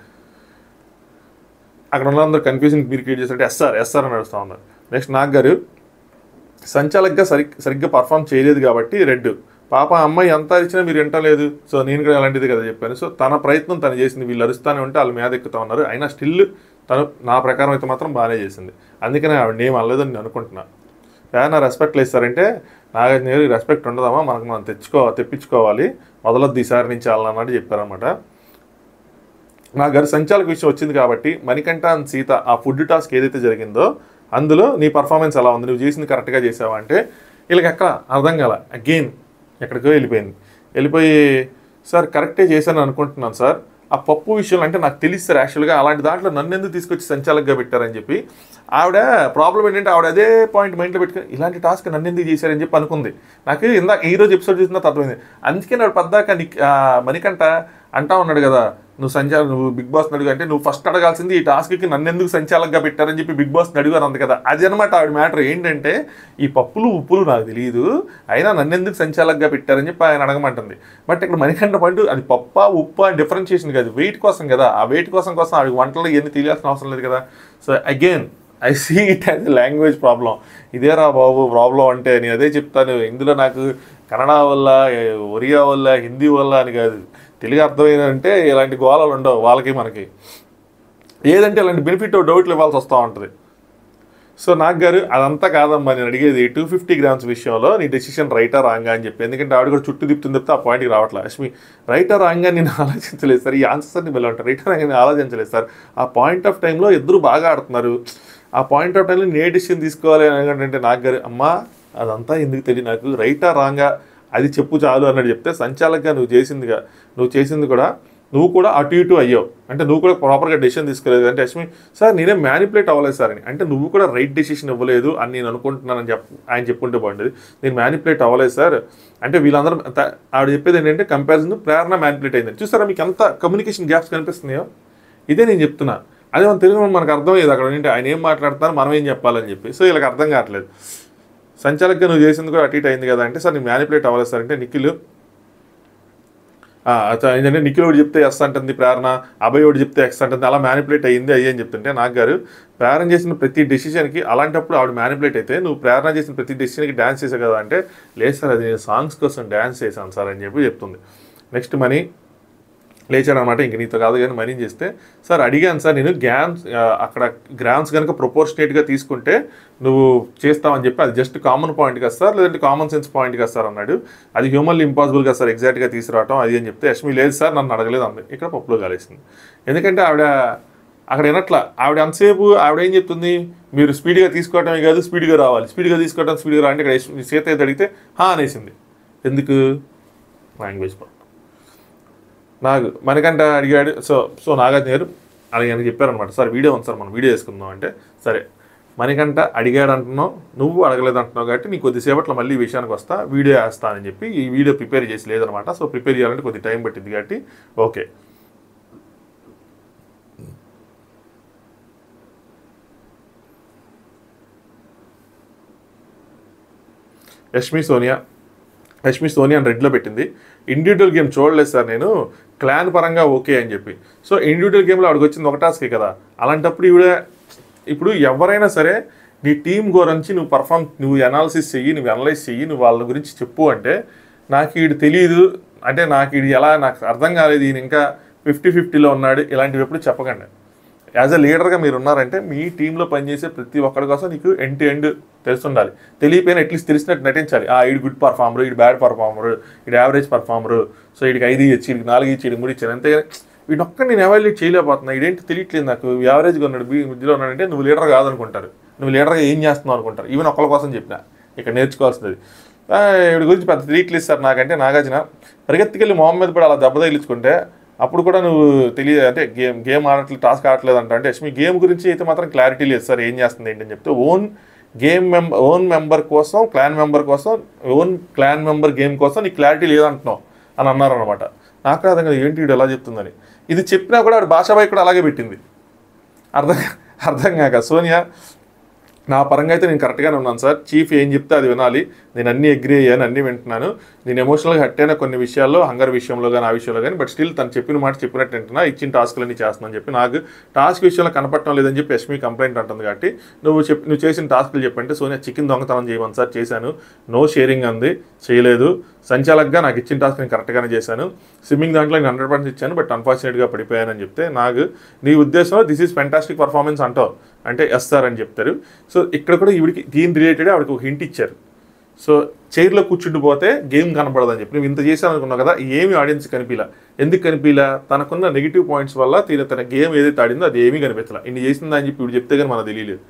A: అక్కడ ఉన్న అందరూ కన్ఫ్యూజన్ మీరు క్రియేట్ చేశారంటే ఎస్ఆర్ ఎస్ఆర్ అని నడుస్తూ ఉన్నారు నెక్స్ట్ నాగ్ గారు సంచాలకుగా సరి సరిగ్గా పర్ఫామ్ చేయలేదు కాబట్టి రెడ్ పాప అమ్మాయి ఎంత అరిచినా మీరు వింటలేదు సో నేను కూడా అలాంటిది కదా చెప్పాను సో తన ప్రయత్నం తను చేసింది వీళ్ళు అరుస్తానే ఉంటే వాళ్ళ మీద ఎక్కుతా ఉన్నారు అయినా స్టిల్ తను నా ప్రకారం అయితే మాత్రం బాగానే చేసింది అందుకనే ఆవిడ ఏం అనలేదని నేను అనుకుంటున్నా ఏదైనా రెస్పెక్ట్ లేస్తారంటే నాగార్జున రెస్పెక్ట్ ఉండదమ్మా మనకు మనం తెచ్చుకో తెప్పించుకోవాలి మొదలొద్దు ఈసారి నుంచి వెళ్ళాలన్నట్టు చెప్పారనమాట నా గారి సంచాలక విషయం వచ్చింది కాబట్టి మణికంఠ అండ్ సీత ఆ ఫుడ్ టాస్క్ ఏదైతే జరిగిందో అందులో నీ పర్ఫార్మెన్స్ ఎలా ఉంది నువ్వు చేసింది కరెక్ట్గా చేసావా అంటే వీళ్ళకి ఎక్కడ అర్థం కాల అగైన్ ఎక్కడికో వెళ్ళిపోయింది వెళ్ళిపోయి సార్ కరెక్టే చేశాను అనుకుంటున్నాను సార్ ఆ పప్పు విషయంలో అంటే నాకు తెలిసి సార్ యాక్చువల్గా అలాంటి దాంట్లో నన్ను ఎందుకు తీసుకొచ్చి సంచాలకుగా పెట్టారని చెప్పి ఆవిడ ప్రాబ్లం ఏంటంటే ఆవిడ అదే పాయింట్ మైండ్లో పెట్టుకుని ఇలాంటి టాస్క్ నన్ను ఎందుకు చేశారని చెప్పి అనుకుంది నాకు ఇందాక ఈ రోజు ఎపిసోడ్ చూసిన తర్వాత అర్థమైంది అందుకే నాడు పద్దాక నిక్- ఆ, మణికంఠ అంటా ఉన్నాడు కదా నువ్వు సంచాల నువ్వు బిగ్ బాస్ అడుగు అంటే నువ్వు ఫస్ట్ అడగాల్సింది ఈ టాస్క్కి నన్ను ఎందుకు సంచాలకుగా పెట్టారని చెప్పి బిగ్ బాస్ అడిగారు అంది కదా అది అనమాట ఆవిడ మ్యాటర్ ఏంటంటే ఈ పప్పులు ఉప్పులు నాకు తెలియదు అయినా నన్ను ఎందుకు సంచాలకుగా పెట్టారని చెప్పి ఆయన అడగమంటుంది బట్ ఇక్కడ మణికంఠ పండు అది పప్ప ఉప్పు అని డిఫరెన్షియేషన్ కాదు వెయిట్ కోసం కదా ఆ వెయిట్ కోసం కోసం ఆవిడ వంటలు ఎన్ని తెలియాల్సిన అవసరం లేదు కదా so again I see it as language problem ఇదేరా బాబు ప్రాబ్లం అంటే నేను అదే చెప్తాను ఇందులో నాకు కన్నడ వల్ల ఏ, ఒరియా వల్ల హిందీ వల్ల అని కాదు తెలుగు అర్థమైందంటే ఇలాంటి గోళాలు ఉండవు వాళ్ళకి మనకి ఏదంటే ఇలాంటి బెనిఫిట్ డౌట్లు ఇవ్వాల్సి వస్తూ ఉంటుంది సో నాకు గారు అదంతా కాదమ్మా నేను అడిగేది టూ ఫిఫ్టీ గ్రామ్స్ విషయంలో నీ డెసిషన్ రైటా రాంగా అని చెప్పి ఎందుకంటే ఆవిడ కూడా చుట్టూ తిప్పుతుంది తప్పితే ఆ పాయింట్కి రావట్లేదు లక్ష్మి రైటా రాంగా నేను ఆలోచించలేదు సార్ ఈ ఆన్సర్స్ అన్ని వెళ్ళి ఉంటారు రైటా రాంగా నేను ఆలోచించలేదు సార్ ఆ పాయింట్ ఆఫ్ టైంలో ఇద్దరు బాగా ఆడుతున్నారు ఆ పాయింట్ ఆఫ్ టైంలో నేను ఏ డెసిషన్ తీసుకోవాలి అని అంటే నాకు గారు అమ్మా అదంతా ఎందుకు తెలియదు నాకు రైటా రాంగా అది చెప్పు చాలు అన్నట్టు చెప్తే సంచాలకుగా నువ్వు చేసిందిగా నువ్వు చేసింది కూడా నువ్వు కూడా అటు ఇటు అయ్యావు అంటే నువ్వు కూడా ప్రాపర్గా డెసిషన్ తీసుకోలేదు అంటే అశ్మి సార్ నేనే మ్యానిపులేట్ అవ్వలేదు సార్ అని అంటే నువ్వు కూడా రైట్ డెసిషన్ ఇవ్వలేదు అని నేను అనుకుంటున్నానని చెప్ ఆయన చెప్పుకుంటే బాగుండేది నేను మ్యానిపులేట్ అవ్వలేదు సార్ అంటే వీళ్ళందరూ త- ఆవిడ చెప్పేది ఏంటంటే కంపారిజన్ ప్రేరణ మ్యానిపులేట్ అయింది చూసారా మీకు ఎంత కమ్యూనికేషన్ గ్యాప్స్ కనిపిస్తున్నాయో ఇదే నేను చెప్తున్నా అదే మన తెలుగు మనకు అర్థమయ్యేది అక్కడ ఏంటి ఆయన ఏం మాట్లాడుతున్నారు మనం ఏం చెప్పాలని చెప్పి సో వీళ్ళకి అర్థం కావట్లేదు సంచాలకుగా నువ్వు చేసింది కూడా అటు ఇటు అయింది కదా అంటే సార్ నేను మ్యానిపులేట్ అవ్వలేదు సార్ అంటే నిఖిల్ ఆ, అత- ఏంటంటే నిఖిల్ ఒకటి చెప్తే ఎస్ అంటుంది ప్రేరణ అభయ్ ఒకటి చెప్తే ఎక్స్ అంటుంది అలా మ్యానిపులేట్ అయ్యింది అయ్యి అని చెప్తుంటే నాకు గారు ప్రేరణ చేసిన ప్రతి డెసిషన్కి అలాంటప్పుడు ఆవిడ మ్యానిపులేట్ అయితే నువ్వు ప్రేరణ చేసిన ప్రతి డెసిషన్కి డ్యాన్స్ చేసావు కదా అంటే లేదు సార్ అది నేను సాంగ్స్ కోసం డ్యాన్స్ చేశాను సార్ అని చెప్పి చెప్తుంది నెక్స్ట్ మనీ లేచాడు అనమాట ఇంక నీతో కాదు కానీ మనీ చేస్తే సార్ అడిగాను సార్ నేను గ్రామ్స్ ఆ, అక్కడ గ్రామ్స్ కనుక ప్రొపోర్షనేట్గా తీసుకుంటే నువ్వు చేస్తావని చెప్పి అది జస్ట్ కామన్ పాయింట్ కదా సార్ లేదంటే కామన్ సెన్స్ పాయింట్ కదా సార్ అన్నాడు అది హ్యూమన్లీ ఇంపాసిబుల్ కదా సార్ ఎగ్జాక్ట్గా తీసుకురావటం అది అని చెప్తే యష్మి లేదు సార్ నన్ను అడగలేదు అంది ఇక్కడ పప్పులో కాలేసింది ఎందుకంటే ఆవిడ అక్కడ వినట్ల ఆవిడ అంతసేపు ఆవిడ ఏం చెప్తుంది మీరు స్పీడ్గా తీసుకోవటమే కాదు స్పీడ్గా రావాలి స్పీడ్గా తీసుకోవటం స్పీడ్గా రావాలి అంటే ఇక్కడ యష్మి- సీత అయితే అడిగితే హా అనేసింది ఎందుకు లాంగ్వేజ్ ప్రాబ్లం నాకు మనకంట అడిగాడు సో సో నాగార్జున గారు అలాగే చెప్పారనమాట సార్ వీడియో ఉంది సార్ మనం వీడియో వేసుకుందాం అంటే సరే మనకంట అడిగాడు అంటున్నావు నువ్వు అడగలేదు అంటున్నావు కాబట్టి నీకు కొద్దిసేపట్లో మళ్ళీ ఈ విషయానికి వస్తా వీడియో వేస్తానని చెప్పి ఈ వీడియో ప్రిపేర్ చేసి లేదనమాట సో ప్రిపేర్ చేయాలంటే కొద్ది టైం పట్టింది కాబట్టి ఓకే యష్మి సోనియా యష్మి సోనియా అని రెడ్లో పెట్టింది ఇండివిజువల్ గేమ్ చూడలేదు సార్ నేను క్లాన్ పరంగా ఓకే అని చెప్పి సో ఇండివిజువల్ గేమ్లో ఆవిడకి వచ్చింది ఒక టాస్కే కదా అలాంటప్పుడు ఈవిడ ఇప్పుడు ఎవరైనా సరే నీ టీం గురించి నువ్వు పర్ఫామ్ నువ్వు అనాలిసిస్ చెయ్యి నువ్వు అనలైజ్ చెయ్యి నువ్వు వాళ్ళ గురించి చెప్పు అంటే నాకు ఈడు తెలియదు అంటే నాకు ఇది ఎలా నాకు అర్థం కాలేదు ఈయన ఇంకా ఫిఫ్టీ ఫిఫ్టీలో ఉన్నాడు ఇలాంటివి ఎప్పుడు చెప్పకండి యాజ్ అ లీడర్గా మీరు ఉన్నారంటే మీ టీంలో పనిచేసే ప్రతి ఒక్కరి కోసం నీకు ఎండ్ టు ఎండ్ తెలిసి ఉండాలి తెలియపోయినా అట్లీస్ట్ తెలిసినట్టు నటించాలి ఆ ఈడు గుడ్ పర్ఫార్మర్ ఈడు బ్యాడ్ పర్ఫార్మర్ ఈడు యావరేజ్ పర్ఫార్మర్ సో వీడికి ఐదు ఇచ్చి వీడికి నాలుగు ఇచ్చి వీడికి మూడు ఇచ్చాను అంతే వీడు ఒక్క నేను ఎవాల్యుయేట్ చేయలేకపోతున్నా ఇదేంటి తెలియట్లేదు నాకు యావరేజ్గా ఉన్నాడు బీ మధ్యలో ఉన్నాడంటే నువ్వు లీడర్ కాదనుకుంటారు నువ్వు లీడర్గా ఏం చేస్తున్నావు అనుకుంటారు ఈవెన్ ఒక్కళ్ళ కోసం చెప్పిన ఇక్కడ నేర్చుకోవాల్సింది ఆ, వీడి గురించి పెద్ద తెలియట్లేదు సార్ నాకంటే నాగార్జున పరిగెత్తుకెళ్ళి మొహమ్మద్ కూడా అలా దెబ్బ తగిలించుకుంటే అప్పుడు కూడా నువ్వు తెలియ అంటే గేమ్ గేమ్ ఆడట్లేదు టాస్క్ ఆడట్లేదు అంట అంటే మీ గేమ్ గురించి అయితే మాత్రం క్లారిటీ లేదు సార్ ఏం చేస్తుంది ఏంటని చెప్తే own game member own member కోసం క్లాన్ మెంబర్ కోసం ఓన్ క్లాన్ మెంబర్ గేమ్ కోసం నీకు క్లారిటీ లేదంటున్నావు అని అన్నారు అనమాట నాకు అర్థం కదా ఏంటి వీడు ఎలా చెప్తుందని ఇది చెప్పినా కూడా ఆవిడ భాషాబాయి కూడా అలాగే పెట్టింది అర్థం అర్థం కాక సోనియా నా పరంగా అయితే నేను కరెక్ట్గానే ఉన్నాను సార్ చీఫ్ ఏం చెప్తే అది వినాలి నేను అన్ని అగ్రి అయ్యాను అన్ని వింటున్నాను నేను ఎమోషనల్గా హట్ అయిన కొన్ని విషయాల్లో హంగర్ విషయంలో కానీ ఆ విషయంలో కానీ బట్ స్టిల్ తను చెప్పిన మాట చెప్పినట్టు వింటున్నా ఇచ్చిన టాస్క్లన్నీ చేస్తున్నాను చెప్పి నాకు టాస్క్ విషయంలో కనపడటం లేదని చెప్పి యశ్మి కంప్లైంట్ అంటుంది కాబట్టి నువ్వు చెప్పి నువ్వు చేసిన టాస్క్లు చెప్పంటే సోనియా చికెన్ దొంగతనం చేయమని సార్ చేశాను నో షేరింగ్ అంది చేయలేదు సంచాలకుగా నాకు ఇచ్చిన టాస్క్ నేను కరెక్ట్గానే చేశాను స్విమ్మింగ్ దాంట్లో నేను హండ్రెడ్ పర్సెంట్ ఇచ్చాను బట్ అన్ఫార్చునేట్గా పడిపోయానని చెప్తే నాకు నీ ఉద్దేశంలో దిస్ ఈజ్ ఫెంటాస్టిక్ పర్ఫార్మెన్స్ అంటావు అంటే ఎస్ సార్ అని చెప్తారు సో ఇక్కడ కూడా ఈవిడికి దీని రిలేటెడ్ ఆవిడకి ఒక హింట్ ఇచ్చారు సో చైర్లో కూర్చుంటూ పోతే గేమ్ కనపడదని చెప్పి నువ్వు ఇంత చేశాను అనుకున్నావు కదా ఏమి ఆడియన్స్ కనిపించలా ఎందుకు కనిపించలా తనకున్న నెగిటివ్ పాయింట్స్ వల్ల తీర తన గేమ్ ఏదైతే ఆడిందో అది ఏమీ కనిపించలా ఇన్ని చేసిందని చెప్పి ఇప్పుడు చెప్తే కానీ మనకు తెలియలేదు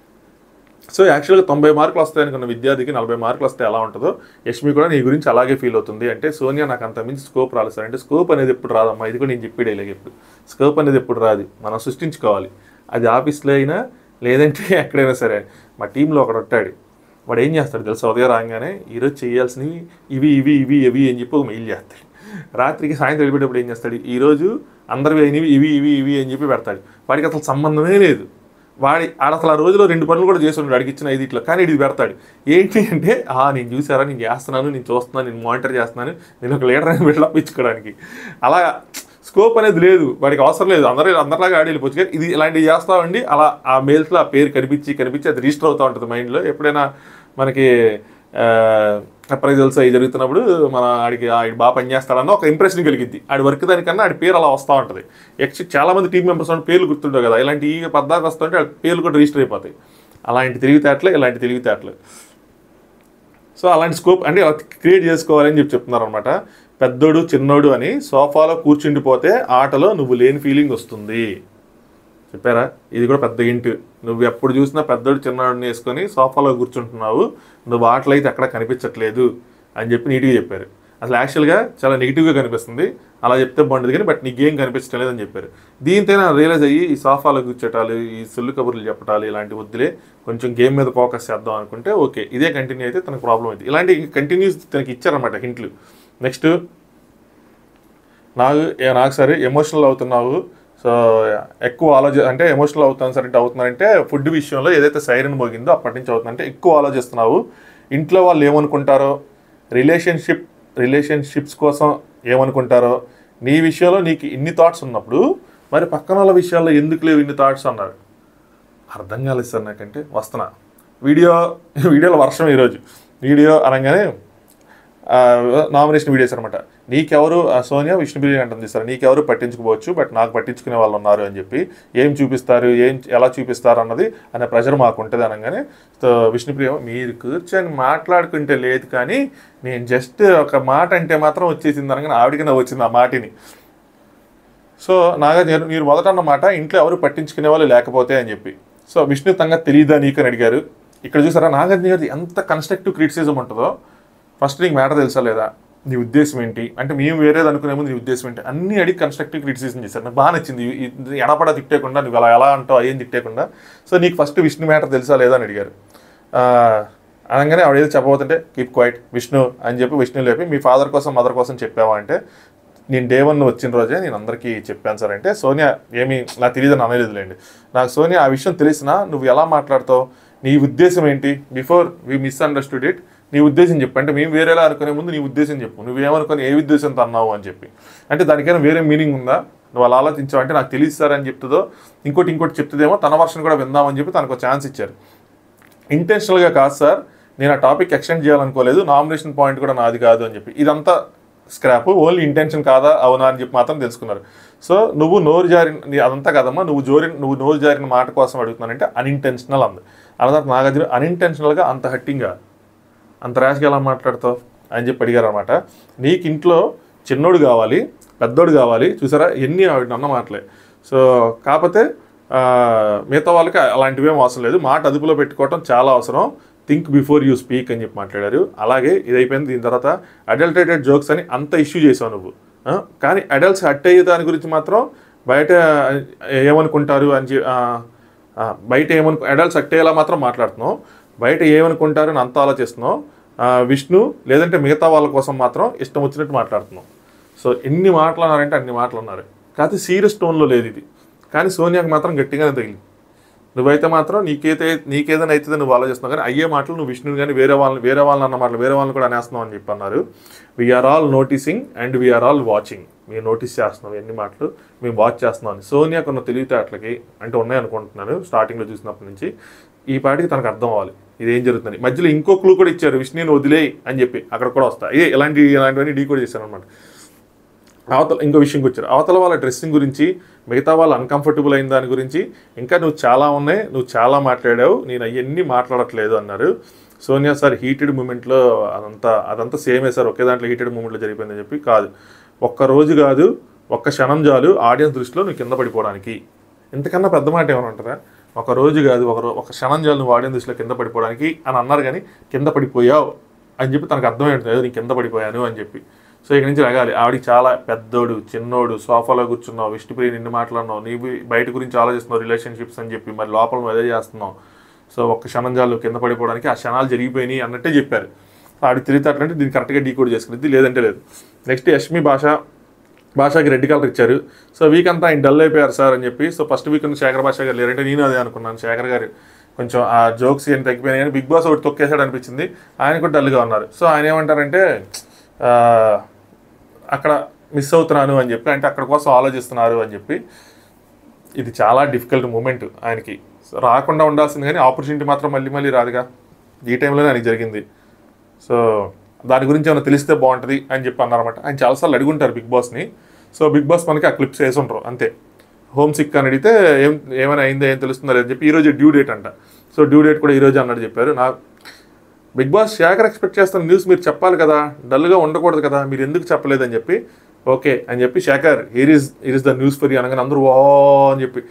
A: సో యాక్చువల్గా తొంభై మార్కులు వస్తాయనుకున్న విద్యార్థికి నలభై మార్కులు వస్తే ఎలా ఉంటుందో యష్మి కూడా నీ గురించి అలాగే ఫీల్ అవుతుంది అంటే సోనియా నాకు అంత మించి స్కోప్ రాలేదు సార్ అంటే స్కోప్ అనేది ఎప్పుడు రాదమ్మా ఇది కూడా నేను చెప్పి డైలాగ్ ఎప్పుడు స్కోప్ అనేది ఎప్పుడు రాదు మనం సృష్టించుకోవాలి అది ఆఫీస్లో అయినా లేదంటే ఎక్కడైనా సరే మా టీంలో ఒకడు ఉంటాడు వాడు ఏం చేస్తాడు తెలుసా ఉదయం రాగానే ఈరోజు చేయాల్సినవి ఇవి ఇవి ఇవి ఇవి అని చెప్పి ఒక మెయిల్ చేస్తాడు రాత్రికి సాయంత్రం వెళ్ళిపోయేటప్పుడు ఏం చేస్తాడు ఈరోజు అందరివి అయినవి ఇవి ఇవి ఇవి అని చెప్పి పెడతాడు వాడికి అసలు సంబంధమే లేదు వాడి ఆడ అసలు ఆ రోజులో రెండు పనులు కూడా చేస్తున్నాడు వాడికి ఇచ్చిన ఐదు ఇట్లా కానీ ఇది పెడతాడు ఏంటి అంటే ఆ నేను చూసారా నేను చేస్తున్నాను నేను చూస్తున్నాను నేను మానిటర్ చేస్తున్నాను నేను ఒక లీడర్ అని బిల్డప్ ఇచ్చుకోవడానికి అలా స్కోప్ అనేది లేదు వాడికి అవసరం లేదు అందరూ అందరిలాగా ఆడి వెళ్ళిపోవచ్చు కానీ ఇది ఇలాంటివి చేస్తామండి అలా ఆ మెయిల్స్లో ఆ పేరు కనిపించి కనిపించి అది రిజిస్టర్ అవుతూ ఉంటుంది మైండ్లో ఎప్పుడైనా మనకి అప్రైజల్స్ అవి జరుగుతున్నప్పుడు మన ఆడికి ఆడి బాగా పనిచేస్తాడన్న ఒక ఇంప్రెషన్ కలిగిద్ది ఆడి వర్క్ దానికన్నా ఆడి పేరు అలా వస్తూ ఉంటుంది ఎక్స్ చాలా మంది టీం మెంబర్స్ ఉన్న పేర్లు గుర్తుంటావు కదా ఇలాంటి ఈ పద్దాకు వస్తుంటే ఆ పేర్లు కూడా రిజిస్టర్ అయిపోతాయి అలాంటి తెలివితేటలు ఇలాంటి తెలివితేటలు సో అలాంటి స్కోప్ అంటే అలా క్రియేట్ చేసుకోవాలని చెప్పి చెప్తున్నారు అనమాట పెద్దోడు చిన్నోడు అని సోఫాలో కూర్చుండిపోతే ఆటలో నువ్వు లేని ఫీలింగ్ వస్తుంది చెప్పారా ఇది కూడా పెద్ద ఇంట్ నువ్వు ఎప్పుడు చూసినా పెద్దోడు చిన్నోడిని వేసుకొని సోఫాలో కూర్చుంటున్నావు నువ్వు ఆటలు అయితే ఎక్కడ కనిపించట్లేదు అని చెప్పి నీట్గా చెప్పారు అసలు యాక్చువల్గా చాలా నెగిటివ్గా కనిపిస్తుంది అలా చెప్తే బాగుండదు కానీ బట్ నీకేం కనిపించడం లేదని చెప్పారు దీంతో రియలైజ్ అయ్యి ఈ సోఫాలో కూర్చోటాలు ఈ సొల్లు కబుర్లు చెప్పటాలు ఇలాంటి వద్దులే కొంచెం గేమ్ మీద ఫోకస్ చేద్దాం అనుకుంటే ఓకే ఇదే కంటిన్యూ అయితే తనకు ప్రాబ్లం అయింది ఇలాంటి కంటిన్యూస్ తనకి ఇచ్చారన్నమాట హింట్లు నెక్స్ట్ నాకు ఏ- నాకు సరే ఎమోషనల్ అవుతున్నావు సో ఎక్కువ ఆలోచి అంటే ఎమోషనల్ అవుతాను సరే అవుతున్నారంటే ఫుడ్ విషయంలో ఏదైతే సైరన్ మోగిందో అప్పటి నుంచి అవుతుంది అంటే ఎక్కువ ఆలోచిస్తున్నావు ఇంట్లో వాళ్ళు ఏమనుకుంటారో రిలేషన్షిప్ రిలేషన్షిప్స్ కోసం ఏమనుకుంటారో నీ విషయంలో నీకు ఇన్ని థాట్స్ ఉన్నప్పుడు మరి పక్కన వాళ్ళ విషయాల్లో ఎందుకు లేవు ఇన్ని థాట్స్ అన్నారు అర్థం కాలేదు సార్ నాకంటే వస్తున్నా వీడియో వీడియోలో వర్షం ఈరోజు వీడియో అనగానే నామినేషన్ వీడియోస్ అనమాట నీకెవరు ఆ, సోనియా విష్ణుప్రియ అంటుంది సార్ నీకెవరు పట్టించుకోవచ్చు బట్ నాకు పట్టించుకునే వాళ్ళు ఉన్నారు అని చెప్పి ఏం చూపిస్తారు ఏం ఎలా చూపిస్తారు అన్నది అనే ప్రెషర్ మాకు ఉంటుంది అనగానే సో విష్ణుప్రియ మీరు కూర్చొని మాట్లాడుకుంటే లేదు కానీ నేను జస్ట్ ఒక మాట అంటే మాత్రం వచ్చేసింది అనగానే ఆవిడకి నవ్వు వచ్చింది ఆ మాటిని సో నాగార్జున మీరు మొదట అన్నమాట ఇంట్లో ఎవరు పట్టించుకునే వాళ్ళు లేకపోతే అని చెప్పి సో విష్ణు తంగా తెలియదా నీకు అని అడిగారు ఇక్కడ చూసారా నాగార్జున గారి ఎంత కన్స్ట్రక్టివ్ క్రిటిసిజం ఉంటుందో ఫస్ట్ నీకు మ్యాటర్ తెలుసా లేదా నీ ఉద్దేశం ఏంటి అంటే మేము వేరేది అనుకునే ముందు నీ ఉద్దేశం ఏంటి అన్ని అడిగి కన్స్ట్రక్టివ్ క్రిటిసిజం చేశారు నాకు బాగా నచ్చింది ఇ- ఇది ఎడపడా తిట్టేయకుండా నువ్వు అలా ఎలా అంటావు ఏం తిట్టేయకుండా సో నీకు ఫస్ట్ విష్ణు మ్యాటర్ తెలుసా లేదా అని అడిగారు ఆ, అనగానే ఆవిడ ఏదో చెప్పబోతుంటే కీప్ క్వైట్ విష్ణు అని చెప్పి విష్ణు లేపి మీ ఫాదర్ కోసం మదర్ కోసం చెప్పావా అంటే నేను డే వన్ వచ్చిన రోజే నేను అందరికీ చెప్పాను సార్ అంటే సోనియా ఏమి నాకు తెలియదు అని అనలేదులేండి నాకు సోనియా ఆ విషయం తెలిసినా నువ్వు ఎలా మాట్లాడతావు నీ ఉద్దేశం ఏంటి బిఫోర్ వి మిస్అండర్స్టూడ్ ఇట్ నీ ఉద్దేశం చెప్పు అంటే మేము వేరేలా అనుకునే ముందు నీ ఉద్దేశం చెప్పు నువ్వేమనుకొని ఏ ఉద్దేశంతో అన్నావు అని చెప్పి అంటే దానికైనా వేరే మీనింగ్ ఉందా నువ్వు అలా ఆలోచించావు అంటే నాకు తెలియదు సార్ అని చెప్తుందో ఇంకోటి ఇంకోటి చెప్తుందేమో తన వర్షన్ కూడా విందామని చెప్పి తనకు ఛాన్స్ ఇచ్చారు ఇంటెన్షనల్గా కాదు సార్ నేను ఆ టాపిక్ ఎక్స్టెండ్ చేయాలనుకోలేదు నామినేషన్ పాయింట్ కూడా నాది కాదు అని చెప్పి ఇదంతా స్క్రాప్ ఓన్లీ ఇంటెన్షన్ కాదా అవునా అని చెప్పి మాత్రం తెలుసుకున్నారు సో నువ్వు నోరు జారిన నీ- అదంతా కదమ్మా నువ్వు జోరిన నువ్వు నోరు జారిన మాట కోసం అడుగుతున్నానంటే అన్ఇంటెన్షనల్ అంది అలా నాగార్జున అన్ఇంటెన్షనల్గా అంత హట్టింగా అంత ర్యాష్గా ఎలా మాట్లాడతావు అని చెప్పి అడిగారు అనమాట నీకు ఇంట్లో చిన్నోడు కావాలి పెద్దోడు కావాలి చూసారా ఎన్ని ఆవిడ అన్న మాటలే సో కాకపోతే ఆ, మిగతా వాళ్ళకి అలాంటివి ఏం అవసరం లేదు మాట అదుపులో పెట్టుకోవటం చాలా అవసరం థింక్ బిఫోర్ యూ స్పీక్ అని చెప్పి మాట్లాడారు అలాగే ఇది అయిపోయింది దీని తర్వాత అడల్టేటెడ్ జోక్స్ అని అంత ఇష్యూ చేసావు నువ్వు ఆ, కానీ అడల్ట్స్ హట్ అయ్యే దాని గురించి మాత్రం బయట ఏమనుకుంటారు అని చెప్పి ఆ, ఆ, బయట ఏమనుకు అడల్ట్స్ అట్టేలా మాత్రం మాట్లాడుతున్నావు బయట ఏమనుకుంటారు అని అంత ఆలోచిస్తున్నావు ఆ, విష్ణు లేదంటే మిగతా వాళ్ళ కోసం మాత్రం ఇష్టం వచ్చినట్టు మాట్లాడుతున్నావు సో ఎన్ని మాటలు అన్నారంటే అన్ని మాటలు అన్నారు కాకపోతే సీరియస్ టోన్లో లేదు ఇది కానీ సోనియాకి మాత్రం గట్టిగానే తగిలింది నువ్వైతే మాత్రం నీకైతే నీకేదైనా అయితే నువ్వు ఆలోచిస్తున్నావు కానీ అయ్యే మాటలు నువ్వు విష్ణుని కానీ వేరే వాళ్ళని వేరే వాళ్ళని అన్న మాటలు వేరే వాళ్ళని కూడా అనేస్తున్నావు అని చెప్పి అన్నారు we're all noticing and we're all watching మేము నోటీస్ చేస్తున్నాం ఎన్ని మాటలు మేము వాచ్ చేస్తున్నాం అని సోనియా కొన్న తెలివితేటలకి అంటే ఉన్నాయి అనుకుంటున్నాను స్టార్టింగ్లో చూసినప్పటి నుంచి ఈ పాటికి తనకు అర్థం అవ్వాలి ఇది ఏం జరుగుతుంది మధ్యలో ఇంకో క్లూ కూడా ఇచ్చారు విష్ణుని వదిలేయి అని చెప్పి అక్కడ కూడా వస్తాయి ఏ ఇలాంటి ఇలాంటివన్నీ డీ కూడా చేశాను అనమాట అవతల ఇంకో విషయంకి వచ్చారు అవతల వాళ్ళ డ్రెస్సింగ్ గురించి మిగతా వాళ్ళు అన్కంఫర్టబుల్ అయిన దాని గురించి ఇంకా నువ్వు చాలా ఉన్నాయి నువ్వు చాలా మాట్లాడావు నేను అవన్నీ మాట్లాడట్లేదు అన్నారు సోనియా సార్ హీటెడ్ మూమెంట్లో అదంతా అదంతా సేమే సార్ ఒకే దాంట్లో హీటెడ్ మూమెంట్లో జరిగిపోయిందని చెప్పి కాదు ఒక్క రోజు కాదు ఒక్క క్షణం చాలు ఆడియన్స్ దృష్టిలో నువ్వు కింద పడిపోవడానికి ఇంతకన్నా పెద్ద మాట ఏమైనా ఉంటుందా ఒక రోజు కాదు ఒక రో- ఒక క్షణం చాలు నువ్వు ఆడియన్స్ దృష్టిలో కింద పడిపోవడానికి అని అన్నారు కానీ కింద పడిపోయావు అని చెప్పి తనకు అర్థమైంటుంది ఏదో నేను కింద పడిపోయాను అని చెప్పి సో ఇక నుంచి రగాలి ఆవిడికి చాలా పెద్దోడు చిన్నోడు సోఫాలో కూర్చున్నావు విష్ణుప్రియ నిన్ను మాట్లాడినావు నీవు బయట గురించి ఆలోచిస్తున్నావు రిలేషన్షిప్స్ అని చెప్పి మరి లోపల నువ్వు అదే చేస్తున్నావు సో ఒక్క క్షణం చాలు కింద పడిపోవడానికి ఆ క్షణాలు జరిగిపోయినాయి అన్నట్టే చెప్పారు సో ఆవిడ తిరుగుతాడంటే దీన్ని కరెక్ట్గా డీకోడ్ చేసుకునేది లేదంటే లేదు నెక్స్ట్ యష్మి భాష భాషకి రెడ్ కలర్ ఇచ్చారు సో వీక్ అంతా ఆయన డల్ అయిపోయారు సార్ అని చెప్పి సో ఫస్ట్ వీక్ శేఖర్ భాష గారు లేరంటే నేను అదే అనుకున్నాను శేఖర్ గారు కొంచెం ఆ జోక్స్ ఏం తగ్గిపోయినాయి కానీ బిగ్ బాస్ ఒకటి తొక్కేసాడు అనిపించింది ఆయన కూడా డల్గా ఉన్నారు సో ఆయన ఏమంటారంటే ఆ, అక్కడ మిస్ అవుతున్నాను అని చెప్పి అంటే అక్కడ కోసం ఆలోచిస్తున్నారు అని చెప్పి ఇది చాలా డిఫికల్ట్ మూమెంట్ ఆయనకి సో రాకుండా ఉండాల్సింది కానీ ఆపర్చునిటీ మాత్రం మళ్ళీ మళ్ళీ రాదుగా ఈ టైంలోనే ఆయనకి జరిగింది సో దాని గురించి ఏమైనా తెలిస్తే బాగుంటుంది అని చెప్పి అన్నారన్నమాట ఆయన చాలాసార్లు అడుగుంటారు బిగ్ బాస్ని సో బిగ్ బాస్ మనకి ఆ క్లిప్స్ వేసి ఉంటారు అంతే హోమ్ సిక్ అని అడిగితే ఏం ఏమైనా అయిందో ఏం తెలుస్తుందో లేదని చెప్పి ఈరోజు డ్యూ డేట్ అంట సో డ్యూ డేట్ కూడా ఈరోజు అన్నట్టు చెప్పారు నా బిగ్ బాస్ శేఖర్ ఎక్స్పెక్ట్ చేస్తున్న న్యూస్ మీరు చెప్పాలి కదా డల్గా ఉండకూడదు కదా మీరు ఎందుకు చెప్పలేదని చెప్పి ఓకే అని చెప్పి Shekhar here is here is the news for you అనగానే అందరూ వా అని చెప్పి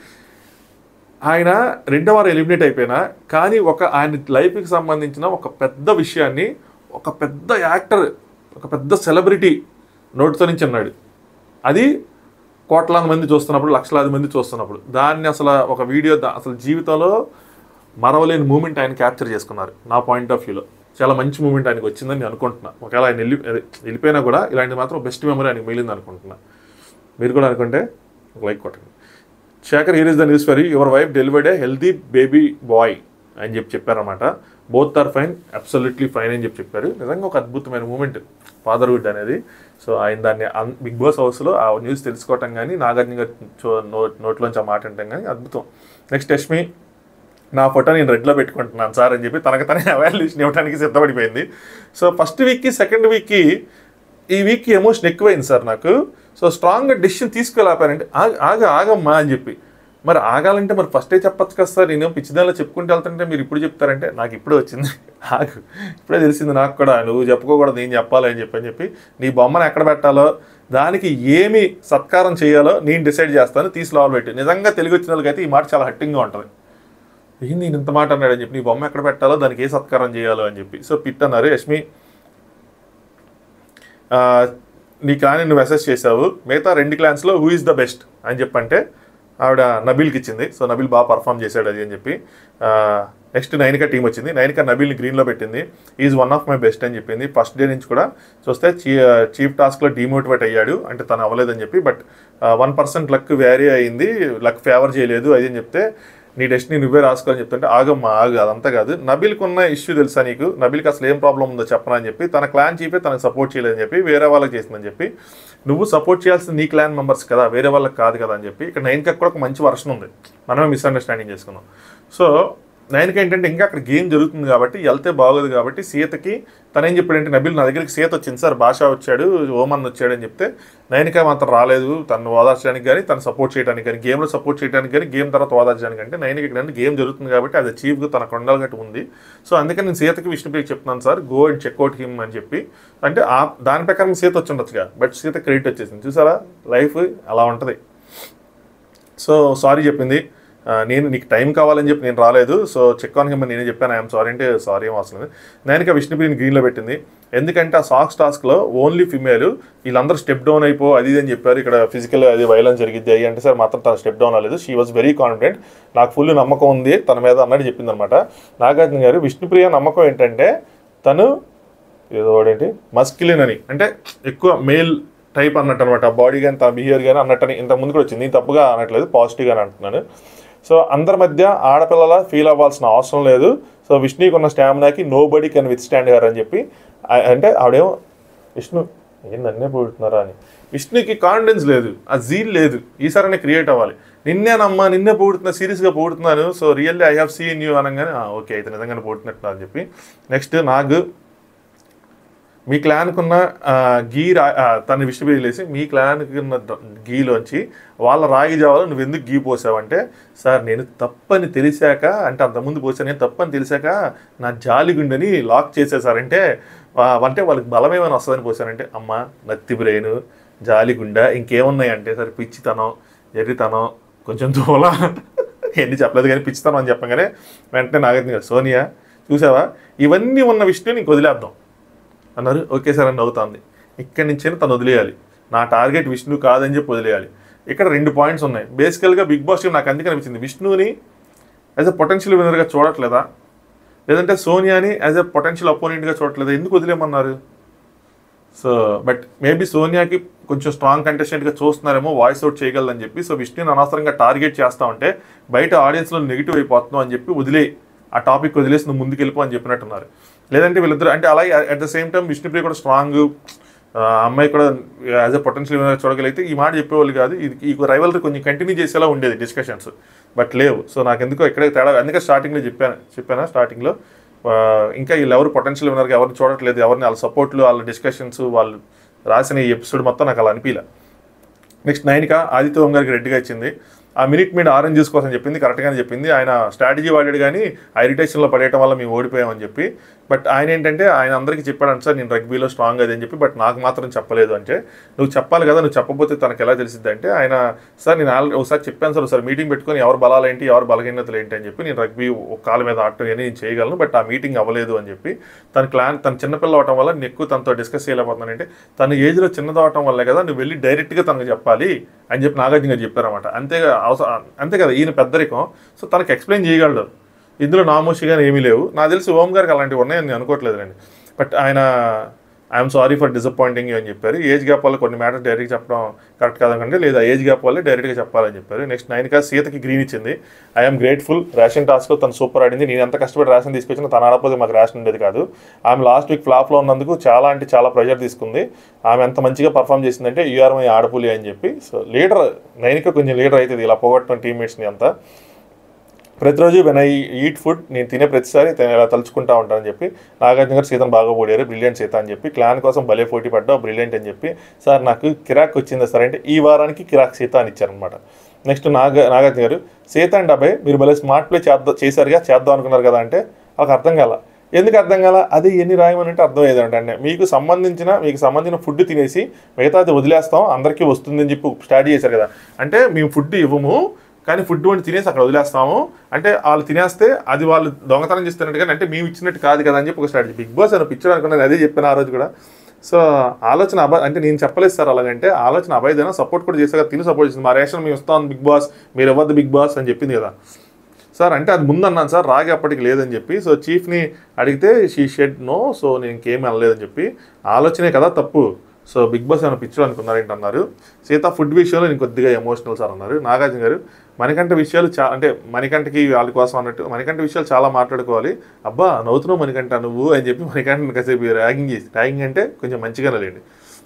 A: ఆయన రెండో వారం ఎలిమినేట్ అయిపోయినా కానీ ఒక ఆయన లైఫ్కి సంబంధించిన ఒక పెద్ద విషయాన్ని ఒక పెద్ద యాక్టర్ ఒక పెద్ద సెలబ్రిటీ నోటితో నుంచి అన్నాడు అది కోట్లాది మంది చూస్తున్నప్పుడు లక్షలాది మంది చూస్తున్నప్పుడు దాన్ని అసలు ఒక వీడియో దా- అసలు జీవితంలో మరవలేని మూమెంట్ ఆయన క్యాప్చర్ చేసుకున్నారు నా పాయింట్ ఆఫ్ వ్యూలో చాలా మంచి మూమెంట్ ఆయనకు వచ్చిందని నేను అనుకుంటున్నా ఒకవేళ ఆయన వెళ్ళి అదే, వెళ్ళిపోయినా కూడా ఇలాంటి మాత్రం బెస్ట్ మెమరీ ఆయనకు మిగిలింది అనుకుంటున్నా మీరు కూడా అనుకుంటే ఒక లైక్ కొట్టండి Shekhar here is the news for your wife delivered a healthy baby boy అని చెప్పి చెప్పారన్నమాట both are fine absolutely fine అని చెప్పి చెప్పారు నిజంగా ఒక అద్భుతమైన మూమెంట్ ఫాదర్హుడ్ అనేది సో ఆయన దాన్ని అన్- బిగ్ బాస్ హౌస్లో ఆ న్యూస్ తెలుసుకోవటం కానీ నాగార్జున గారి చో- నో- నోట్లోంచి ఆ మాట అంటాం కానీ అద్భుతం నెక్స్ట్ యష్మి నా ఫోటో నేను రెడ్లో పెట్టుకుంటున్నాను సార్ అని చెప్పి తనకు తనే అవాల్యుయేషన్ ఇవ్వడానికి సిద్ధపడిపోయింది సో ఫస్ట్ వీక్కి సెకండ్ వీక్కి ఈ వీక్కి ఎమోషన్ ఎక్కువైంది సార్ నాకు సో స్ట్రాంగ్గా డెసిషన్ తీసుకెళ్ళాపారంటే ఆగ ఆగ ఆగమ్మా అని చెప్పి మరి ఆగాలంటే మరి ఫస్టే చెప్పొచ్చు కదా సార్ నేను పిచ్చిదానిలో చెప్పుకుంటూ వెళ్తుంటే మీరు ఇప్పుడు చెప్తారంటే నాకు ఇప్పుడే వచ్చింది ఆగు ఇప్పుడే తెలిసింది నాకు కూడా నువ్వు చెప్పుకోకూడదు నేను చెప్పాలి అని చెప్పి అని చెప్పి నీ బొమ్మను ఎక్కడ పెట్టాలో దానికి ఏమి సత్కారం చేయాలో నేను డిసైడ్ చేస్తాను తీసి లోపల పెట్టి నిజంగా తెలుగు వచ్చిన వాళ్ళకైతే ఈ మాట చాలా హట్టింగ్గా ఉంటుంది ఏంది నేను ఇంత మాట అన్నాడు అని చెప్పి నీ బొమ్మ ఎక్కడ పెట్టాలో దానికి ఏ సత్కారం చేయాలో అని చెప్పి సో పిట్ అన్నారు యష్మి ఆ, నీ క్లాన్ నువ్వు అసెస్ చేసావు మిగతా రెండు క్లాన్స్లో హూ ఇస్ ద బెస్ట్ అని చెప్పంటే ఆవిడ నబీల్కి ఇచ్చింది సో నబీల్ బాగా పర్ఫామ్ చేశాడు అది అని చెప్పి నెక్స్ట్ నైనికా టీం వచ్చింది నైనికా నబీల్ని గ్రీన్లో పెట్టింది is one of my best అని చెప్పింది ఫస్ట్ డే నుంచి కూడా చూస్తే చీ చీఫ్ టాస్క్లో డిమోటివేట్ అయ్యాడు అంటే తను అవ్వలేదని చెప్పి but one percent luck vary అయింది లక్ ఫేవర్ చేయలేదు అది అని చెప్తే నీ డెస్టినీ నువ్వే రాసుకోవాలని చెప్తుంటే ఆగమ్మా ఆగు అదంతా కాదు నబిల్కి ఉన్న ఇష్యూ తెలుసా నీకు నబిల్కి అసలు ఏం ప్రాబ్లం ఉందో చెప్పనా అని చెప్పి తన క్లాన్ చీఫే తనకు సపోర్ట్ చేయలేదని చెప్పి వేరే వాళ్ళకి చేసిందని చెప్పి నువ్వు సపోర్ట్ చేయాల్సిన నీ క్లాన్ మెంబర్స్ కదా వేరే వాళ్ళకి కాదు కదా అని చెప్పి ఇక్కడ నైన్కి కూడా ఒక మంచి వర్షన్ ఉంది మనమే మిస్అండర్స్టాండింగ్ చేసుకున్నాం సో నైన్కి ఏంటంటే ఇంకా అక్కడ గేమ్ జరుగుతుంది కాబట్టి వెళ్తే బాగోదు కాబట్టి సీతకి తను ఏం చెప్పాడంటే నబిల్ నా దగ్గరికి సీత వచ్చింది సార్ భాష వచ్చాడు ఓమన్ వచ్చాడు అని చెప్తే నైనిక మాత్రం రాలేదు తను ఓదార్చడానికి కానీ తను సపోర్ట్ చేయడానికి కానీ గేమ్లో సపోర్ట్ చేయడానికి కానీ గేమ్ తర్వాత ఓదార్చడానికి అంటే నైనిక ఇక్కడ గేమ్ జరుగుతుంది కాబట్టి అది చీఫ్గా తన కొండలు గట్టి ఉంది సో అందుకని నేను సీతకి విష్ణుప్రియకి చెప్తున్నాను sir go and check out him అని చెప్పి అంటే ఆ దాని ప్రకారం సీత వచ్చి ఉండొచ్చుగా బట్ సీత క్రెడిట్ వచ్చేసింది చూసారా లైఫ్ అలా ఉంటుంది సో సారీ చెప్పింది ఆ, నేను నీకు టైం కావాలని చెప్పి నేను రాలేదు సో చెక్ ఆన్ హిమ్ నేనే చెప్పాను ఐఎమ్ సారీ అంటే సారీ ఏం అవసరం లేదు నేను విష్ణుప్రియని గ్రీన్లో పెట్టింది ఎందుకంటే ఆ సాక్స్ టాస్క్లో ఓన్లీ ఫిమేల్ వీళ్ళందరూ స్టెప్ డౌన్ అయిపో అది ఇది అని చెప్పారు ఇక్కడ ఫిజికల్ అది వైలెన్స్ జరిగిద్ది అయ్యి అంటే సార్ మాత్రం తన స్టెప్ డౌన్ అవ్వలేదు షీ వాజ్ వెరీ కాన్ఫిడెంట్ నాకు ఫుల్ నమ్మకం ఉంది తన మీద అన్నట్టు చెప్పింది అనమాట నాగార్జున గారు విష్ణుప్రియ నమ్మకం ఏంటంటే తను ఏదో ఏంటి మస్కిలిన్ అని అంటే ఎక్కువ మేల్ టైప్ అన్నట్టు అనమాట బాడీ కానీ తన బిహేవియర్ కానీ అన్నట్టు ఇంత ముందు కూడా వచ్చింది నేను తప్పుగా అనట్లేదు పాజిటివ్గా అంటున్నాను సో అందరి మధ్య ఆడపిల్లల ఫీల్ అవ్వాల్సిన అవసరం లేదు సో విష్ణుకి ఉన్న స్టామినాకి nobody can withstand గారు అని చెప్పి ఆ- అంటే ఆవిడేమో విష్ణు ఏం నన్నే పోతున్నారా అని విష్ణుకి కాన్ఫిడెన్స్ లేదు ఆ జీల్ లేదు ఈసారి క్రియేట్ అవ్వాలి నిన్నేనమ్మా నిన్నే పోడుతున్నా సీరియస్గా పోడుతున్నాను so really I have seen you అనగానే ఓకే అయితే నిజంగానే పోడుతున్నట్టు అని చెప్పి నెక్స్ట్ నాకు మీ క్లాన్కున్న ఆ, గీ రా ఆ, తన విష్ణు వదిలేసి మీ క్లాన్కి ఉన్న ద- గీలోంచి వాళ్ళ రాగి జావలో నువ్వు ఎందుకు గీ పోసావంటే సార్ నేను తప్పని తెలిసాక అంటే అంతకుముందు పోసాను నేను తప్పని తెలిసాక నా జాలి గుండెని లాక్ చేసేసారంటే వా- అంటే వాళ్ళకి బలమేమైనా వస్తుందని పోసానంటే అమ్మ నత్తి బ్రెయిన్ జాలి గుండె ఇంకేమున్నాయంటే సరే పిచ్చితనం ఎర్రితనం కొంచెం దూల ఎన్ని చెప్పలేదు కానీ పిచ్చితనం అని చెప్పగానే వెంటనే నాగార్జున గారు సోనియా చూసావా ఇవన్నీ ఉన్న విష్ణుని ఇంక వదిలేద్దాం అన్నారు ఓకే సార్ అని అవుతుంది ఇక్కడి నుంచే తను వదిలేయాలి నా టార్గెట్ విష్ణు కాదని చెప్పి వదిలేయాలి ఇక్కడ రెండు పాయింట్స్ ఉన్నాయి బేసికల్గా బిగ్ బాస్ టీం నాకు అందుకే అనిపించింది విష్ణుని యాజ్ ఎ పొటెన్షియల్ వినర్గా చూడట్లేదా లేదంటే సోనియాని యాజ్ ఎ పొటెన్షియల్ అపోనెంట్గా చూడట్లేదా ఎందుకు వదిలేమన్నారు సో బట్ మేబీ సోనియాకి కొంచెం స్ట్రాంగ్ కంటెస్టెంట్గా చూస్తున్నారేమో వాయిస్ అవుట్ చేయగలదని చెప్పి సో విష్ణుని అనవసరంగా టార్గెట్ చేస్తా ఉంటే బయట ఆడియన్స్లో నెగిటివ్ అయిపోతున్నావు అని చెప్పి వదిలే ఆ టాపిక్ వదిలేసి నువ్వు ముందుకు వెళ్ళిపో అని చెప్పినట్టున్నారు లేదంటే వీళ్ళిద్దరు అంటే అలాగే at the same time Vishnupriya కూడా స్ట్రాంగ్ అమ్మాయి కూడా యాజ్ ఎ పొటెన్షియల్ చూడగలిగితే ఈ మాట చెప్పేవాళ్ళు కాదు ఇది ఈ రైవల్రీ కొంచెం కంటిన్యూ చేసేలా ఉండేది డిస్కషన్స్ బట్ లేవు సో నాకు ఎందుకో ఎక్కడే తేడా అందుకే స్టార్టింగ్లో చెప్పాను చెప్పానా స్టార్టింగ్లో ఆ, ఇంకా వీళ్ళు ఎవరు పొటెన్షియల్ ఉన్నారు ఎవరిని చూడట్లేదు ఎవరిని వాళ్ళ సపోర్ట్లు వాళ్ళ డిస్కషన్స్ వాళ్ళు రాసిన ఈ ఎపిసోడ్ మొత్తం నాకు అలా అనిపించలే నెక్స్ట్ నైన్క ఆదిత్య ఓం గారికి రెడ్డిగా ఇచ్చింది ఆ మినిట్ మీద ఆరెంజ్ జ్యూస్ కోసం చెప్పింది కరెక్ట్గానే చెప్పింది ఆయన స్ట్రాటజీ వాడాడు కానీ ఆ ఇరిటేషన్లో పడేయటం వల్ల మేము ఓడిపోయామని చెప్పి బట్ ఆయన ఏంటంటే ఆయన అందరికీ చెప్పాడు సార్ నేను రగ్బీలో స్ట్రాంగ్ అది అని చెప్పి బట్ నాకు మాత్రం చెప్పలేదు అంటే నువ్వు చెప్పాలి కదా నువ్వు చెప్పకపోతే తనకు ఎలా తెలిసింది అంటే ఆయన సార్ నేను ఆల్రెడీ ఒకసారి చెప్పాను సార్ సార్ మీటింగ్ పెట్టుకొని ఎవరు బలాలు ఏంటి ఎవరు బలహీనతలు ఏంటి అని చెప్పి నేను రగ్బీ ఒక కాలు మీద ఆడటం అని నేను చేయగలను బట్ ఆ మీటింగ్ అవ్వలేదు అని చెప్పి తన క్లాన్ తన చిన్నపిల్ల అవటం వల్ల నేను ఎక్కువ తనతో డిస్కస్ చేయలేకపోతున్నానంటే తన ఏజ్లో చిన్నది అవటం వల్లే కదా నువ్వు వెళ్ళి డైరెక్ట్గా తనకు చెప్పాలి అని చెప్పి నాగార్జున గారు చెప్పారన్నమాట అంతేగా అవసరం అంతే కదా ఈయన పెద్దరికం సో తనకు ఎక్స్ప్లెయిన్ చేయగలడు ఇందులో నామోషిగానే ఏమీ లేవు నాకు తెలిసి ఓం గారికి అలాంటివి ఉన్నాయని నేను అనుకోవట్లేదులేండి బట్ ఆయన ఐఎమ్ సారీ ఫర్ డిసప్పాయింటింగ్ అని చెప్పారు ఏజ్ గ్యాప్ వల్ల కొన్ని మ్యాటర్స్ డైరెక్ట్గా చెప్పడం కరెక్ట్ కాదంటే లేదా ఏజ్ గ్యాప్ వల్ల డైరెక్ట్గా చెప్పాలని చెప్పారు నెక్స్ట్ నైన్కా సీతకి గ్రీన్ ఇచ్చింది ఐఎమ్ గ్రేట్ఫుల్ రేషన్ టాస్క్ తను సూపర్ ఆడింది నేను ఎంత కష్టపడి రేషన్ తీసుకొచ్చినా తను ఆడకపోతే మాకు రేషన్ ఉండేది కాదు ఆమె లాస్ట్ వీక్ ఫ్లాప్లో ఉన్నందుకు చాలా అంటే చాలా ప్రెషర్ తీసుకుంది ఆమె ఎంత మంచిగా పర్ఫామ్ చేసిందంటే యూఆర్ మై ఆడపులి అని చెప్పి సో లీడర్ నైన్కా కొంచెం లీడర్ అవుతుంది ఇలా పోగొట్టడం టీమ్మేట్స్ని అంతా ప్రతిరోజు వెన్ ఐ ఈట్ ఫుడ్ నేను తినే ప్రతిసారి తను ఇలా తలుచుకుంటా ఉంటానని చెప్పి నాగార్జున గారు సీతను బాగా పోడారు బ్రిలియంట్ సీత అని చెప్పి క్లాన్ కోసం భలే పోటీ పడ్డావు బ్రిలియంట్ అని చెప్పి సార్ నాకు కిరాక్ వచ్చిందా సార్ అంటే ఈ వారానికి కిరాక్ సీత అని ఇచ్చారనమాట నెక్స్ట్ నాగ నాగార్జున గారు సీత అండ్ అబ్బాయి మీరు భలే స్మార్ట్ ప్లే చేద్దాం చేశారుగా చేద్దాం అనుకున్నారు కదా అంటే వాళ్ళకి అర్థం కాల ఎందుకు అర్థం కాల అది ఎన్ని రాయమని అంటే అర్థం అయ్యేది అంటే మీకు సంబంధించిన మీకు సంబంధించిన ఫుడ్ తినేసి మిగతాది వదిలేస్తాం అందరికీ వస్తుందని చెప్పి స్టార్ట్ చేశారు కదా అంటే మేము ఫుడ్ ఇవ్వము కానీ ఫుడ్ వంటి తినేసి అక్కడ వదిలేస్తాము అంటే వాళ్ళు తినేస్తే అది వాళ్ళు దొంగతనం చేస్తున్నట్టు కానీ అంటే మేము ఇచ్చినట్టు కాదు కదా అని చెప్పి ఒక స్ట్రాటజీ బిగ్ బాస్ అని పిక్చర్ అనుకున్నాను అదే చెప్పాను ఆ రోజు కూడా సో ఆలోచన అబ్బాయి అంటే నేను చెప్పలేదు సార్ అలాగంటే ఆలోచన అబ్బాయిదైనా సపోర్ట్ కూడా చేసే కదా తిని సపోర్ట్ చేసింది మా రేషన్ మేము ఇస్తాం బిగ్ బాస్ మీరు ఇవ్వద్దు బిగ్ బాస్ అని చెప్పింది కదా సార్ అంటే అది ముందు అన్నాను సార్ రాగి అప్పటికి లేదని చెప్పి సో చీఫ్ని అడిగితే షీ షెడ్ నో సో నేను ఇంకేం అనలేదని చెప్పి ఆలోచనే కదా తప్పు సో బిగ్ బాస్ ఏమైనా పిక్చర్ అనుకున్నారేంటి అన్నారు సీత ఫుడ్ విషయంలో నేను కొద్దిగా ఎమోషనల్ సార్ అన్నారు నాగార్జున గారు మణికంఠ విషయాలు చా అంటే మణికంఠకి వాళ్ళ కోసం అన్నట్టు మణికంఠ విషయాలు చాలా మాట్లాడుకోవాలి అబ్బా నవ్వుతున్నావు మణికంఠ నువ్వు అని చెప్పి మణికంఠని కాసేపు ర్యాగింగ్ చేసి ర్యాగింగ్ అంటే కొంచెం మంచిగానే లేండి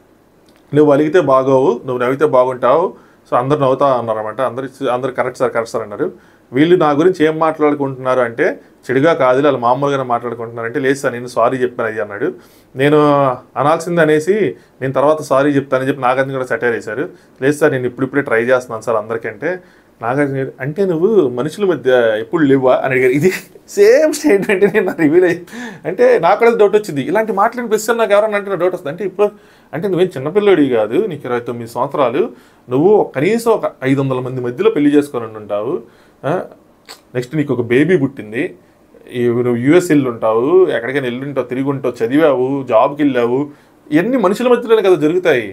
A: నువ్వు అలిగితే బాగోవు నువ్వు నవ్వితే బాగుంటావు సో అందరు నవ్వుతా అన్నారన్నమాట అందరు అందరు కరెక్ట్ సార్ కరెక్ట్ సార్ అన్నారు వీళ్ళు నా గురించి ఏం మాట్లాడుకుంటున్నారు అంటే చెడుగా కాదు వాళ్ళు మామూలుగానే మాట్లాడుకుంటున్నారు అంటే లేదు సార్ నేను సారీ చెప్పాను అది అన్నాడు నేను అనాల్సింది అనేసి నేను తర్వాత సారీ చెప్తానని చెప్పి నాగార్జున కూడా సెటైర్ వేశారు లేదు సార్ నేను ఇప్పుడిప్పుడే ట్రై చేస్తున్నాను సార్ అందరికంటే నాగార్జున గారు అంటే నువ్వు మనుషుల మధ్య ఎప్పుడు లేవా అని అడిగారు ఇది సేమ్ స్టేట్మెంట్ నేను నా రివీల్ అయ్యి అంటే నాకు కూడా డౌట్ వచ్చింది ఇలాంటి మాట్లాడిన ప్రశ్న నాకు ఎవరన్నా అంటే డౌట్ వస్తుంది అంటే ఇప్పుడు అంటే నువ్వేం చిన్నపిల్లడి కాదు నీకు ఇరవై తొమ్మిది సంవత్సరాలు నువ్వు కనీసం ఒక ఐదు వందల మంది మధ్యలో పెళ్లి చేసుకొని ఉంటావు నెక్స్ట్ నీకు ఒక బేబీ పుట్టింది ఈ నువ్వు యూఎస్ వెళ్ళి ఉంటావు ఎక్కడికైనా వెళ్ళి ఉంటావు తిరిగి ఉంటావు చదివావు జాబ్కి వెళ్ళావు ఇవన్నీ మనుషుల మధ్యలోనే కదా జరుగుతాయి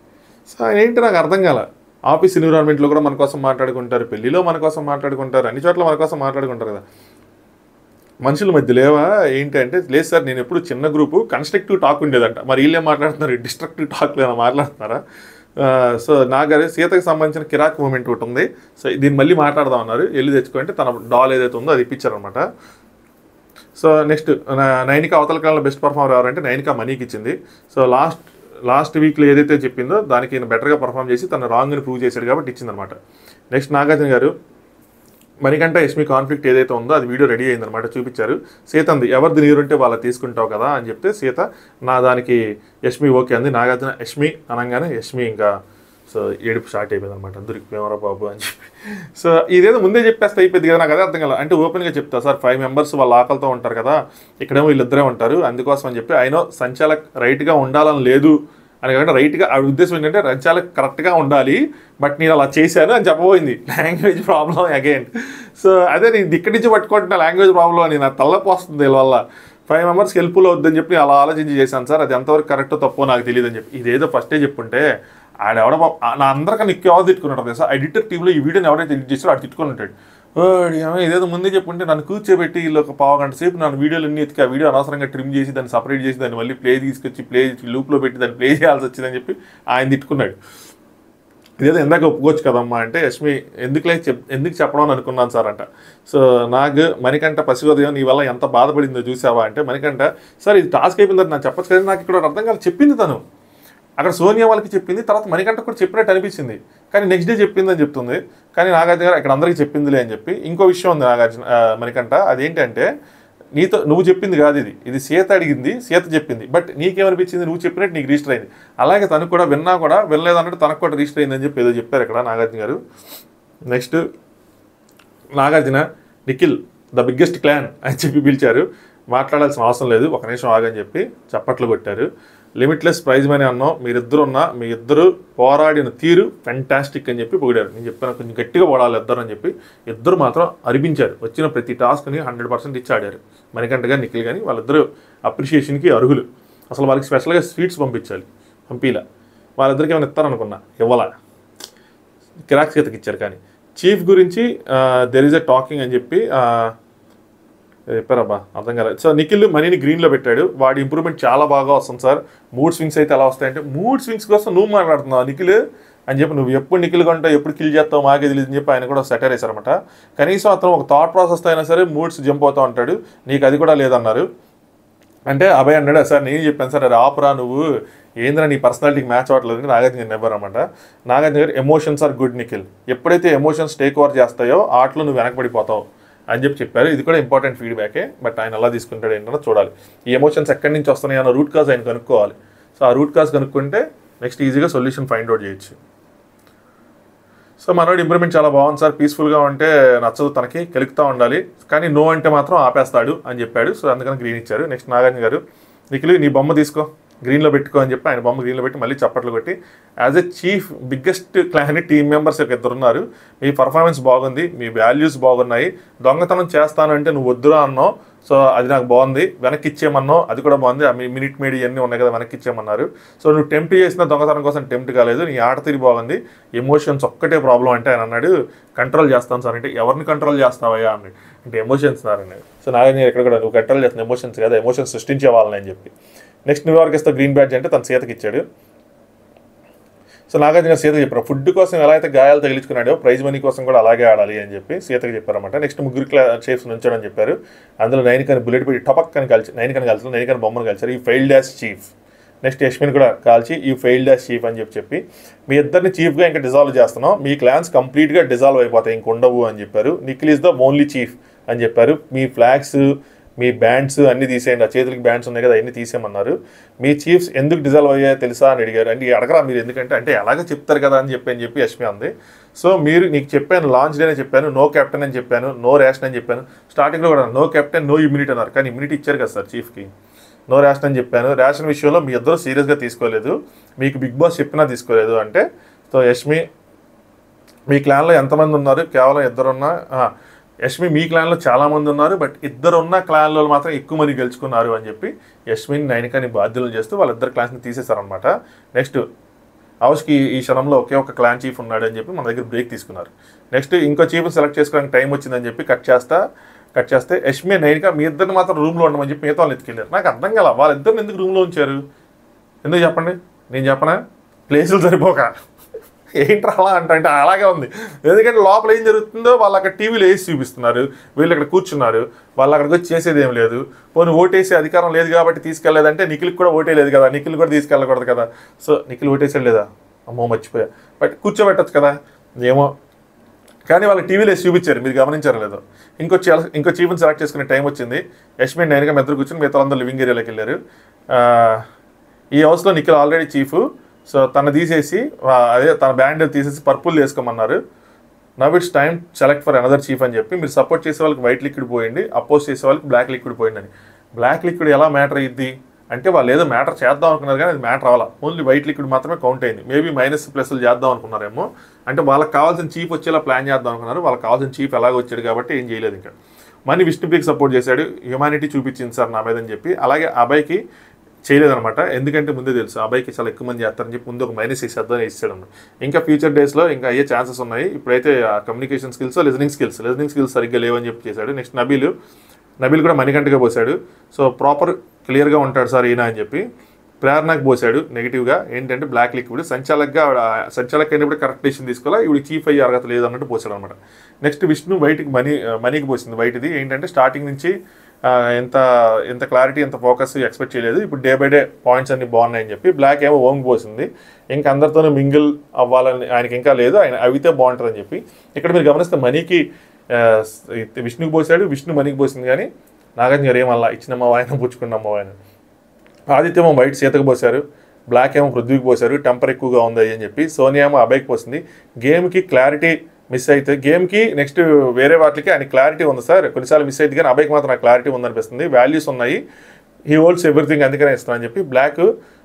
A: సో ఆయన ఏంటి నాకు అర్థం కాల ఆఫీస్ ఎన్విరాన్మెంట్లో కూడా మన కోసం మాట్లాడుకుంటారు పెళ్లిలో మన కోసం మాట్లాడుకుంటారు అన్ని చోట్ల మన కోసం మాట్లాడుకుంటారు కదా మనుషుల మధ్య లేవా ఏంటి అంటే లేదు సార్ నేను ఎప్పుడు చిన్న గ్రూపు కన్స్ట్రక్టివ్ టాక్ ఉండేదంట మరి వీళ్ళే మాట్లాడుతున్నారు డిస్ట్రక్టివ్ టాక్ లేదా మాట్లాడుతున్నారా సో నాగారు సీతకి సంబంధించిన కిరాక్ మూమెంట్ ఒకటి ఉంది సో దీన్ని మళ్ళీ మాట్లాడదాం అన్నారు వెళ్ళి తెచ్చుకుంటే తన డాల్ ఏదైతే ఉందో అది ఇప్పించారనమాట సో నెక్స్ట్ నైనిక అవతల కాలంలో బెస్ట్ పర్ఫార్మర్ ఎవరంటే నైనిక మనీకి ఇచ్చింది సో లాస్ట్ లాస్ట్ వీక్లో ఏదైతే చెప్పిందో దానికి ఈయన బెటర్గా పర్ఫామ్ చేసి తన రాంగ్ని ప్రూవ్ చేశాడు కాబట్టి ఇచ్చిందనమాట నెక్స్ట్ నాగార్జున గారు మణికంఠ యష్మి కాన్ఫ్లిక్ట్ ఏదైతే ఉందో అది వీడియో రెడీ అయిందనమాట చూపించారు సీతంది ఎవరిది నీరుంటే వాళ్ళ తీసుకుంటావు కదా అని చెప్తే సీత నా దానికి యష్మి ఓకే అంది నాగార్జున యష్మి అనగానే యష్మి ఇంకా సో ఏడుపు స్టార్ట్ అయిపోయింది అనమాట దొరికిపోయామరా బాబు అని చెప్పి సో ఇదేదో ముందే చెప్పేస్తే అయిపోయింది కదా నాకు అదే అర్థం కాలేదు అంటే ఓపెన్గా చెప్తా సార్ ఫైవ్ మెంబర్స్ వాళ్ళ ఆకలితో ఉంటారు కదా ఇక్కడేమో వీళ్ళిద్దరే ఉంటారు అందుకోసం అని చెప్పి ఆయన సంచాలక్ రైట్గా ఉండాలని లేదు అని కాబట్టి రైట్గా ఆ ఉద్దేశం ఏంటంటే సంచాలక్ కరెక్ట్గా ఉండాలి బట్ నేను అలా చేశాను అని చెప్పబోయింది లాంగ్వేజ్ ప్రాబ్లం అగైన్ సో అదే నేను ఇక్కడి నుంచి పట్టుకుంటున్న లాంగ్వేజ్ ప్రాబ్లం అని నా తల్లపోస్తుంది వీళ్ళ వల్ల ఫైవ్ మెంబర్స్కి హెల్ప్ఫుల్ అవుద్దని చెప్పి అలా ఆలోచించి చేశాను సార్ అది ఎంతవరకు కరెక్ట్ తప్పో నాకు తెలియదు అని చెప్పి ఇదేదో ఫస్టే చెప్పుంటే ఆడెవడ పాప- ఆ- నా అందరికన్నా ఎక్కువ ఎవరు తిట్టుకున్నాడు తెలుసా ఎడిటర్ టీంలో ఈ వీడియోని ఎవరైతే ఎడిట్ చేస్తారో ఆడు తిట్టుకుని ఉంటాడు ఓడి ఏమో ఇదేదో ముందే చెప్పుంటే నన్ను కూర్చోబెట్టి వీళ్ళు ఒక పావు గంట సేపు నన్ను వీడియోలు అన్ని ఎత్తికి ఆ వీడియో అనవసరంగా ట్రిమ్ చేసి దాన్ని సపరేట్ చేసి దాన్ని మళ్ళీ ప్లే తీసుకొచ్చి ప్లే లూప్లో పెట్టి దాన్ని ప్లే చేయాల్సి వచ్చిందని చెప్పి ఆయన తిట్టుకున్నాడు ఇదేదో ఎందాక ఒప్పుకోవచ్చు కదమ్మా అంటే యష్మి ఎందుకులే చెప్ ఎందుకు చెప్పడం అని అనుకున్నాను సార్ అంట సో నాకు మణికంఠ పసిగోదయం నీ వల్ల ఎంత బాధపడిందో చూసావా అంటే మణికంఠ సార్ ఇది టాస్క్ అయిపోయింది నాకు చెప్పచ్చు కదా నాకు ఇక్కడ ఒకటి అర్థం కాదు చెప్పింది తను అక్కడ సోనియా వాళ్ళకి చెప్పింది తర్వాత మణికంఠ కూడా చెప్పినట్టు అనిపించింది కానీ నెక్స్ట్ డే చెప్పింది అని చెప్తుంది కానీ నాగార్జున గారు ఇక్కడ అందరికీ చెప్పిందిలే అని చెప్పి ఇంకో విషయం ఉంది నాగార్జున ఆ, మణికంఠ అదేంటంటే నీతో నువ్వు చెప్పింది కాదు ఇది ఇది సీత అడిగింది సీత చెప్పింది బట్ నీకేమనిపించింది నువ్వు చెప్పినట్టు నీకు రిజిస్టర్ అయింది అలాగే తనకు కూడా విన్నా కూడా వినలేదన్నట్టు తనకు కూడా రిజిస్టర్ అయిందని చెప్పి ఏదో చెప్పారు ఇక్కడ నాగార్జున గారు next Nagarjuna Nikhil the biggest clan అని చెప్పి పిలిచారు మాట్లాడాల్సిన అవసరం లేదు ఒక నిమిషం ఆగని చెప్పి చప్పట్లు కొట్టారు లిమిట్లెస్ ప్రైజ్ మనీ అన్నాం మీరిద్దరు ఉన్నా మీ ఇద్దరు పోరాడిన తీరు ఫెంటాస్టిక్ అని చెప్పి పొగిడారు నేను చెప్పాను కొంచెం గట్టిగా పోడాలి ఇద్దరు అని చెప్పి ఇద్దరు మాత్రం అరిపించారు వచ్చిన ప్రతి టాస్క్ని హండ్రెడ్ పర్సెంట్ ఇచ్చి ఆడారు మణికంఠ కానీ నిఖిల్ కానీ వాళ్ళిద్దరూ అప్రిషియేషన్కి అర్హులు అసలు వాళ్ళకి స్పెషల్గా స్వీట్స్ పంపించాలి పంపిలా వాళ్ళిద్దరికి ఏమైనా ఇస్తారనుకున్నా ఇవ్వాలా కిరాక్ చేతకి ఇచ్చారు కానీ చీఫ్ గురించి దెర్ ఇస్ ఎ టాకింగ్ అని చెప్పి ఆ, చెప్పారబ్బా అర్థం కాలేదు సో నిఖిల్ మనీని గ్రీన్లో పెట్టాడు వాడి ఇంప్రూవ్మెంట్ చాలా బాగా వస్తుంది సార్ మూడ్ స్వింగ్స్ అయితే ఎలా వస్తాయంటే మూడ్ స్వింగ్స్ కోసం నువ్వు మాట్లాడుతున్నావు నిఖిల్ అని చెప్పి నువ్వు ఎప్పుడు నిఖిల్ కొంటావు ఎప్పుడు కిల్ చేస్తావు మాకే తెలియదు అని చెప్పి ఆయన కూడా సెటర్ వేశారన్నమాట కనీసం అతను ఒక థాట్ ప్రాసెస్ అయినా సరే మూడ్స్ జంప్ అవుతా ఉంటాడు నీకు అది కూడా లేదన్నారు అంటే అభయ్ అన్నాడు సార్ నేను చెప్పాను సార్ అది ఆపరా నువ్వు ఏంద్రా నీ పర్సనాలిటీకి మ్యాచ్ అవ్వట్లేదు అని నాగార్జున నెబ్బర్ అనమాట నాగార్జున గారు ఎమోషన్స్ ఆర్ గుడ్ నిఖిల్ ఎప్పుడైతే ఎమోషన్స్ టేక్ ఓవర్ చేస్తాయో ఆటలో నువ్వు వెనకబడిపోతావు అని చెప్పి చెప్పారు ఇది కూడా ఇంపార్టెంట్ ఫీడ్బ్యాకే బట్ ఆయన ఎలా తీసుకుంటాడు ఏంటో చూడాలి ఈ ఎమోషన్స్ ఎక్కడి నుంచి వస్తున్నాయి అన్న రూట్ కాజ్ ఆయన కనుక్కోవాలి సో ఆ రూట్ కాజ్ కనుక్కుంటే నెక్స్ట్ ఈజీగా సొల్యూషన్ ఫైండ్ అవుట్ చేయొచ్చు సో మనోడు ఇంప్రూవ్మెంట్ చాలా బాగుంది సార్ పీస్ఫుల్గా ఉంటే నచ్చదు తనకి కెలుకుతూ ఉండాలి కానీ నో అంటే మాత్రం ఆపేస్తాడు అని చెప్పాడు సో అందుకని గ్రీన్ ఇచ్చారు నెక్స్ట్ నాగార్జున గారు నిఖిల్ నీ బొమ్మ తీసుకో గ్రీన్లో పెట్టుకో అని చెప్పి ఆయన బొమ్మ గ్రీన్లో పెట్టి మళ్ళీ చప్పట్లు కొట్టి as a chief biggest clan team members యొక్క ఇద్దరు ఉన్నారు మీ పర్ఫార్మెన్స్ బాగుంది మీ వాల్యూస్ బాగున్నాయి దొంగతనం చేస్తాను అంటే నువ్వు వద్దురా అన్నావు సో అది నాకు బాగుంది వెనక్కి ఇచ్చేయమన్నావు అది కూడా బాగుంది ఆ మీ- మినిట్ మేడ్ ఇవన్నీ ఉన్నాయి కదా వెనక్కి ఇచ్చేయమన్నారు సో నువ్వు టెంప్ట్ చేసిన దొంగతనం కోసం టెంప్ట్ కాలేదు నీ ఆట తీరి బాగుంది ఎమోషన్స్ ఒక్కటే ప్రాబ్లం అంటే ఆయన అన్నాడు కంట్రోల్ చేస్తాను సార్ అంటే ఎవరిని కంట్రోల్ చేస్తావయ్యా అన్నాడు అంటే ఎమోషన్స్ సార్ అన్నాడు సో నాగని ఎక్కడ కూడా నువ్వు కంట్రోల్ చేస్తున్న ఎమోషన్స్ కదా ఎమోషన్స్ సృష్టించే వాళ్ళని అని చెప్పి నెక్స్ట్ నువ్వు ఎవరికి ఇస్తావు గ్రీన్ బ్యాడ్జ్ అంటే తన సీతకి ఇచ్చాడు సో నాగార్జున గారు సీతకి చెప్పారు ఫుడ్ కోసం ఎలా అయితే గాయాలు తగిలించుకున్నాడో ప్రైజ్ మనీ కోసం కూడా అలాగే ఆడాలి అని చెప్పి సీతకి చెప్పారన్నమాట నెక్స్ట్ ముగ్గురు క్లా షేప్స్ నుంచోడని చెప్పారు అందులో నైనికని బుల్లెట్ పెట్టి టపక్ అని కలిసి నైనికని కలిసి నైనికని బొమ్మను కలిసారు ఈ fail dash chief next Yashmin కూడా కాల్చి ఈ ఫెయిల్ డాష్ చీఫ్ అని చెప్పి చెప్పి మీ ఇద్దరిని చీఫ్గా ఇంకా డిజాల్వ్ చేస్తున్నాం మీ క్లాన్స్ కంప్లీట్గా డిజాల్వ్ అయిపోతాయి ఇంక ఉండవు అని చెప్పారు Nikhil is the only chief అని చెప్పారు మీ ఫ్లాగ్స్ మీ బ్యాండ్స్ అన్ని తీసేయండి ఆ చేతులకి బ్యాండ్స్ ఉన్నాయి కదా అన్ని తీసేయమన్నారు మీ చీఫ్స్ ఎందుకు డిజాల్వ్ అయ్యాయో తెలుసా అని అడిగారు అంటే అడగరా మీరు ఎందుకంటే అంటే ఎలాగ చెప్తారు కదా అని చెప్పి అని చెప్పి యష్మి అంది సో మీరు నీకు చెప్పాను లాంచ్ డేనే చెప్పాను నో కెప్టెన్ అని చెప్పాను నో రేషన్ అని చెప్పాను స్టార్టింగ్లో కూడా నో కెప్టెన్ నో ఇమ్యూనిటీ అన్నారు కానీ ఇమ్యూనిటీ ఇచ్చారు కదా సార్ చీఫ్కి నో రేషన్ అని చెప్పాను రేషన్ విషయంలో మీ ఇద్దరు సీరియస్గా తీసుకోలేదు మీకు బిగ్ బాస్ చెప్పినా తీసుకోలేదు అంటే సో యష్మి మీ క్లాన్లో ఎంతమంది ఉన్నారు కేవలం ఇద్దరున్నా ఆ, యష్మి మీ క్లాన్లో చాలా మంది ఉన్నారు బట్ ఇద్దరు ఉన్న క్లాన్లో మాత్రం ఎక్కువ మంది గెలుచుకున్నారు అని చెప్పి యష్మిని నైనికాని బాధ్యులను చేస్తూ వాళ్ళిద్దరు క్లాన్స్ని తీసేశారనమాట నెక్స్ట్ హౌస్కి ఈ క్షణంలో ఒకే ఒక క్లాన్ చీఫ్ ఉన్నాడు అని చెప్పి మన దగ్గర బ్రేక్ తీసుకున్నారు నెక్స్ట్ ఇంకో చీఫ్ సెలెక్ట్ చేసుకోవడానికి టైం వచ్చిందని చెప్పి కట్ చేస్తా కట్ చేస్తే యష్మి నైనిక మీ ఇద్దరిని మాత్రం రూమ్లో ఉండమని చెప్పి మిగతా వాళ్ళని ఎత్తుకెళ్ళారు నాకు అర్థం కాల వాళ్ళిద్దరిని ఎందుకు రూమ్లో ఉంచారు ఎందుకు చెప్పండి నేను చెప్పనా ప్లేసులు సరిపోక ఏంట్రా అలా అంటే అంటే అలాగే ఉంది ఎందుకంటే లోపల ఏం జరుగుతుందో వాళ్ళు అక్కడ టీవీలో వేసి చూపిస్తున్నారు వీళ్ళు ఇక్కడ కూర్చున్నారు వాళ్ళు అక్కడికి వచ్చి చేసేది ఏం లేదు పోనీ ఓటేసే అధికారం లేదు కాబట్టి తీసుకెళ్లేదంటే నిఖిల్కి కూడా ఓటే లేదు కదా నిఖిల్ కూడా తీసుకెళ్ళకూడదు కదా సో నిఖిల్ ఓటేసాడు లేదా అమ్మో మర్చిపోయా బట్ కూర్చోబెట్టచ్చు కదా ఏమో కానీ వాళ్ళు టీవీలో వేసి చూపించారు మీరు గమనించారు లేదో ఇంకో చీల- ఇంకో చీఫ్ని సెలెక్ట్ చేసుకునే టైం వచ్చింది యశ్మి నేరుగా మెద్దరు కూర్చొని మిగతా అందరూ లివింగ్ ఏరియాలోకి వెళ్ళారు ఆ, ఈ హౌస్లో నిఖిల్ ఆల్రెడీ చీఫ్ సో తను తీసేసి ఆ, అదే తన బ్యాండ్ తీసేసి పర్పుల్ వేసుకోమన్నారు now it's time select for another chief అని చెప్పి మీరు సపోర్ట్ చేసే వాళ్ళకి వైట్ లిక్విడ్ పోయింది అపోజ్ చేసే వాళ్ళకి బ్లాక్ లిక్విడ్ పోయింది అని బ్లాక్ లిక్విడ్ ఎలా మ్యాటర్ అయ్యిద్ది అంటే వాళ్ళు ఏదో మ్యాటర్ చేద్దాం అనుకున్నారు కానీ అది మ్యాటర్ అవ్వాల ఓన్లీ వైట్ లిక్విడ్ మాత్రమే కౌంట్ అయింది మేబీ మైనస్ ప్లస్లు చేద్దాం అనుకున్నారేమో అంటే వాళ్ళకి కావాల్సిన చీఫ్ వచ్చేలా ప్లాన్ చేద్దాం అనుకున్నారు వాళ్ళకి కావాల్సిన చీఫ్ ఎలాగ వచ్చాడు కాబట్టి ఏం చేయలేదు ఇంకా మనీ విష్ణుప్రియకి సపోర్ట్ చేశాడు హ్యుమానిటీ చూపించింది సార్ నా మీద అని చెప్పి అలాగే అబ్బాయికి చేయలేదన్నమాట ఎందుకంటే ముందే తెలుసు అబ్బాయికి చాలా ఎక్కువ మంది చేస్తారని చెప్పి ముందు ఒక మైనస్ వేసేద్దాం ఇచ్చాడు అన్నమాట. ఇంకా ఫ్యూచర్ డేస్లో ఇంకా అయ్యే ఛాన్సెస్ ఉన్నాయి ఇప్పుడైతే communication skills listening skills listening skills సరిగ్గా లేవని చెప్పి చేశాడు నెక్స్ట్ నబీలు నబీల్ కూడా మణికంటగా పోసాడు సో ప్రాపర్ క్లియర్గా ఉంటాడు సార్ ఈయన అని చెప్పి ప్రేరణకు పోసాడు నెగిటివ్గా ఏంటంటే బ్లాక్ లిక్విడ్ సంచాలక్గా ఆవిడ సంచాలక్ అయినప్పుడు కరెక్ట్ డెసిషన్ తీసుకోవాలి ఇవి చీఫ్ అయ్యే అర్హత లేదు అన్నట్టు పోసాడు అనమాట నెక్స్ట్ విష్ణు వైట్కి మనీ మనీకి పోసింది వైట్ది ఏంటంటే స్టార్టింగ్ నుంచి ఆ, ఎంత ఎంత క్లారిటీ ఎంత ఫోకస్ ఎక్స్పెక్ట్ చేయలేదు ఇప్పుడు డే బై డే పాయింట్స్ అన్ని బాగున్నాయని చెప్పి బ్లాక్ ఏమో ఓంగ్ పోసింది ఇంకా అందరితోనూ మింగిల్ అవ్వాలని ఆయనకి ఇంకా లేదు ఆయన అవితే బాగుంటుందని చెప్పి ఇక్కడ మీరు గమనిస్తే మనీకి ఆ, విష్ణుకి పోసాడు విష్ణు మనీకి పోసింది కానీ నాగార్జున గారు ఏమల్లా ఇచ్చినమ్మ ఆయన పుచ్చుకున్నమ్మ ఆయన ఆదిత్యమో వైట్ సీతకు పోశారు బ్లాక్ ఏమో పృథ్వీకి పోశారు టెంపర్ ఎక్కువగా ఉంది అని చెప్పి సోనియా ఏమో అబ్బాయికి పోసింది గేమ్కి క్లారిటీ మిస్ అయితే గేమ్కి నెక్స్ట్ వేరే వాటికి ఆయన క్లారిటీ ఉంది సార్ కొన్నిసార్లు మిస్ అయితే కానీ అబ్బాయికి మాత్రం నాకు క్లారిటీ ఉందనిపిస్తుంది వాల్యూస్ ఉన్నాయి హీ హోల్డ్స్ ఎవ్రీథింగ్ అందుకనే ఇస్తానని చెప్పి బ్లాక్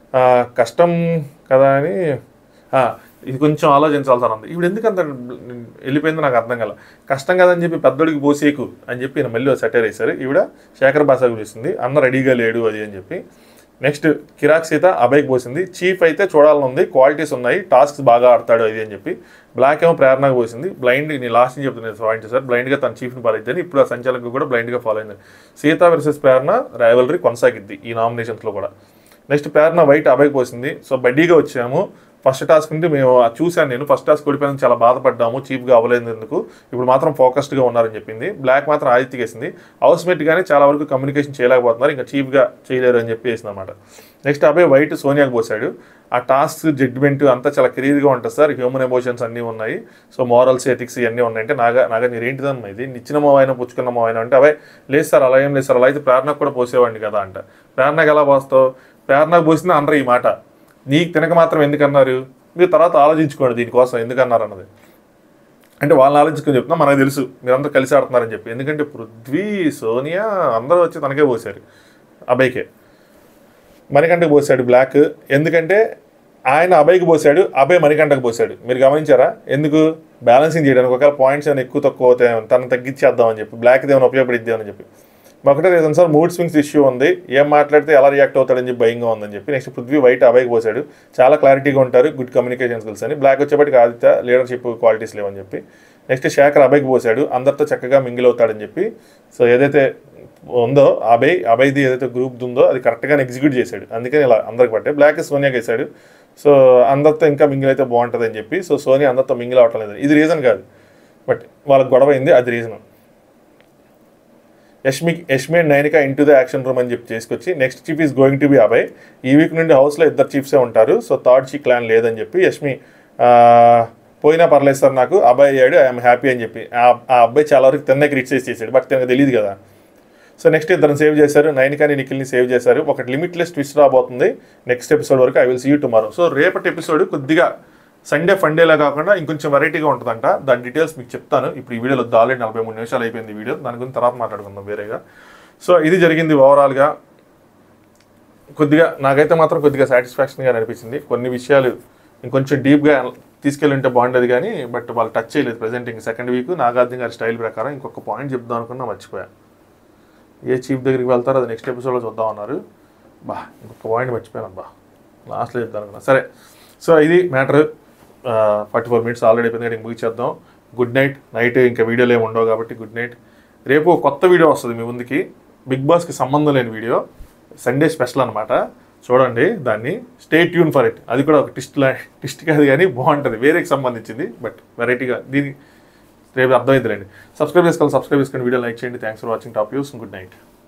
A: కష్టం కదా అని ఆ, ఇది కొంచెం ఆలోచించాల్సి ఉంది ఇప్పుడు ఎందుకు అంత వెళ్ళిపోయిందో నాకు అర్థం కల కష్టం కదని చెప్పి పెద్దోడికి పోసేకు అని చెప్పి ఈయన మళ్ళీ సెటర్ వేశారు ఈవిడ శేఖర్ బాసా పిలుస్తుంది అన్న రెడీగా లేడు అది అని చెప్పి నెక్స్ట్ కిరాక్ సీత అభయ్కి పోసింది చీఫ్ అయితే చూడాలని ఉంది క్వాలిటీస్ ఉన్నాయి టాస్క్స్ బాగా ఆడతాడు అది అని చెప్పి బ్లాక్ ఏమో ప్రేరణకు పోసింది బ్లైండ్ నేను లాస్ట్ నుంచి చెప్తున్నాను పాయింట్ సార్ బ్లైండ్గా తన చీఫ్ని ఫాలో అయితే ఇప్పుడు ఆ సంచాలకు కూడా బ్లైండ్గా ఫాలో అయింది సీత వర్సెస్ ప్రేరణ రైవలరీ కొనసాగిద్ది ఈ నామినేషన్స్లో కూడా నెక్స్ట్ ప్రేరణ వైట్ అభయ్కి పోసింది సో బడ్డీగా వచ్చాము ఫస్ట్ టాస్క్ నుండి మేము ఆ చూశాను నేను ఫస్ట్ టాస్క్ ఓడిపోయినందుకు చాలా బాధపడ్డాము చీప్గా అవ్వలేనందుకు ఇప్పుడు మాత్రం ఫోకస్డ్గా ఉన్నారని చెప్పింది బ్లాక్ మాత్రం ఆదిత్యకి వేసింది హౌస్ మేట్ కానీ చాలా వరకు కమ్యూనికేషన్ చేయలేకపోతున్నారు ఇంకా చీప్గా చేయలేరు అని చెప్పి వేసింది అనమాట నెక్స్ట్ అబ్బాయి వైట్ సోనియాకి పోసాడు ఆ టాస్క్ జడ్జ్మెంట్ అంతా చాలా క్లియర్గా ఉంటుంది సార్ హ్యూమన్ ఎమోషన్స్ అన్నీ ఉన్నాయి సో మారల్స్ ఎథిక్స్ ఇవన్నీ ఉన్నాయి అంటే నాగా నాగా మీరు ఏంటిదమ్మా ఇది నిచ్చినమో ఆయన పుచ్చుకున్నమో ఆయన అంటే అవే లేదు సార్ అలా ఏం లేదు సార్ అలా అయితే ప్రేరణకు కూడా పోసేవాడిని కదా అంట ప్రేరణకు ఎలా పోస్తావు ప్రేరణకు పోసింది అనరు ఈ మాట నీకు తినక మాత్రం ఎందుకన్నారు మీరు తర్వాత ఆలోచించుకోండి దీనికోసం ఎందుకన్నారు అన్నది అంటే వాళ్ళని ఆలోచించుకొని చెప్తున్నా మనకు తెలుసు మీరందరూ కలిసి ఆడుతున్నారని చెప్పి ఎందుకంటే పృథ్వీ సోనియా అందరూ వచ్చి తనకే పోసారు అబ్బాయికే మణికంటకు పోసాడు బ్లాక్ ఎందుకంటే ఆయన అబ్బాయికి పోసాడు అబ్బాయి మణికంటకు పోసాడు మీరు గమనించారా ఎందుకు బ్యాలెన్సింగ్ చేయడానికి ఒకవేళ పాయింట్స్ ఏమైనా ఎక్కువ తక్కువ అవుతాయి తను తగ్గించేద్దామని చెప్పి బ్లాక్ ఏమైనా ఉపయోగపడిద్ది అని చెప్పి ఒకటే reason sir mood swings issue ఉంది ఏం మాట్లాడితే ఎలా రియాక్ట్ అవుతాడని చెప్పి భయంగా ఉందని చెప్పి నెక్స్ట్ పృథ్వీ వైట్ అబ్బాయికి పోసాడు చాలా క్లారిటీగా ఉంటారు గుడ్ కమ్యూనికేషన్ స్కిల్స్ అని బ్లాక్ వచ్చేప్పటికి ఆదిత్య లీడర్షిప్ క్వాలిటీస్ లేవని చెప్పి నెక్స్ట్ శేఖర్ అబ్బాయికి పోసాడు అందరితో చక్కగా మింగిల్ అవుతాడని చెప్పి సో ఏదైతే ఉందో అభయ్ అభయ్ది ఏదైతే గ్రూప్ ఉందో అది కరెక్ట్గానే ఎగ్జిక్యూట్ చేశాడు అందుకని ఇలా అందరికి పట్టే బ్లాక్ సోనియాకి వేసాడు సో అందరితో ఇంకా మింగిల్ అయితే బాగుంటుంది అని చెప్పి సో సోనియా అందరితో మింగిల్ అవటం లేదు ఇది రీజన్ కాదు బట్ వాళ్ళకి గొడవ అయింది అది reason Yashmi Yashmi and Nainika into the action room అని చెప్పి చేసుకొచ్చి next chief is going to be Abhay ఈ వీక్ నుండి హౌస్లో ఇద్దరు చీఫ్సే ఉంటారు సో థర్డ్ చీఫ్ ప్లాన్ లేదని చెప్పి యష్మి ఆ, పోయినా పర్లేదు సార్ నాకు అబ్బాయి అయ్యాడు ఐఎమ్ హ్యాపీ అని చెప్పి ఆ ఆ అబ్బాయి చాలా వరకు తిన్నే క్రిటిసైజ్ చేశాడు బట్ తనకు తెలియదు కదా సో నెక్స్ట్ ఇద్దరు సేవ్ చేశారు నైనికాని నిఖిల్ని సేవ్ చేశారు ఒక లిమిట్లెస్ ట్విస్ట్ రాబోతుంది నెక్స్ట్ ఎపిసోడ్ వరకు I will see you tomorrow so రేపటి ఎపిసోడ్ కొద్దిగా సండే ఫండేలా కాకుండా ఇంకొంచెం వెరైటీగా ఉంటుందంట దాని డీటెయిల్స్ మీకు చెప్తాను ఇప్పుడు ఈ వీడియోలో ఆల్రెడీ నలభై మూడు నిమిషాలు అయిపోయింది ఈ వీడియో దాని గురించి తర్వాత మాట్లాడుకుందాం వేరేగా సో ఇది జరిగింది ఓవరాల్గా కొద్దిగా నాకైతే మాత్రం కొద్దిగా సాటిస్ఫాక్షన్గా అనిపించింది కొన్ని విషయాలు ఇంకొంచెం డీప్గా తీసుకెళ్ళి ఉంటే బాగుండేది కానీ బట్ వాళ్ళు టచ్ చేయలేదు ప్రజెంట్ ఇంక సెకండ్ వీక్ నాగార్జున గారి స్టైల్ ప్రకారం ఇంకొక పాయింట్ చెప్దాం అనుకున్నా మర్చిపోయా ఏ చీఫ్ దగ్గరికి వెళ్తారో అది నెక్స్ట్ ఎపిసోడ్లో చూద్దాం అన్నారు బా ఇంకొక పాయింట్ మర్చిపోయాను బా లాస్ట్లో చెప్తాను అనుకున్నా సరే సో ఇది matter forty four minutes already అయిపోయింది కానీ ముగిచేద్దాం గుడ్ నైట్ నైట్ ఇంకా వీడియోలు ఏమి ఉండవు కాబట్టి గుడ్ నైట్ రేపు కొత్త వీడియో వస్తుంది మీ ముందుకి బిగ్ బాస్కి సంబంధం లేని వీడియో సండే స్పెషల్ అనమాట చూడండి దాన్ని స్టే ట్యూన్ ఫర్ ఇట్ అది కూడా ఒక టిస్ట్ లా టిస్ట్ కాదు కానీ బాగుంటుంది వేరేకి సంబంధించింది బట్ వెరైటీగా దీని రేపు అర్థమైందిలేండి సబ్స్క్రైబ్ చేసుకోవాలి సబ్స్క్రైబ్ చేసుకొని వీడియో లైక్ చేయండి థ్యాంక్స్ ఫర్ వాచింగ్ టాప్ యూస్ గుడ్ నైట్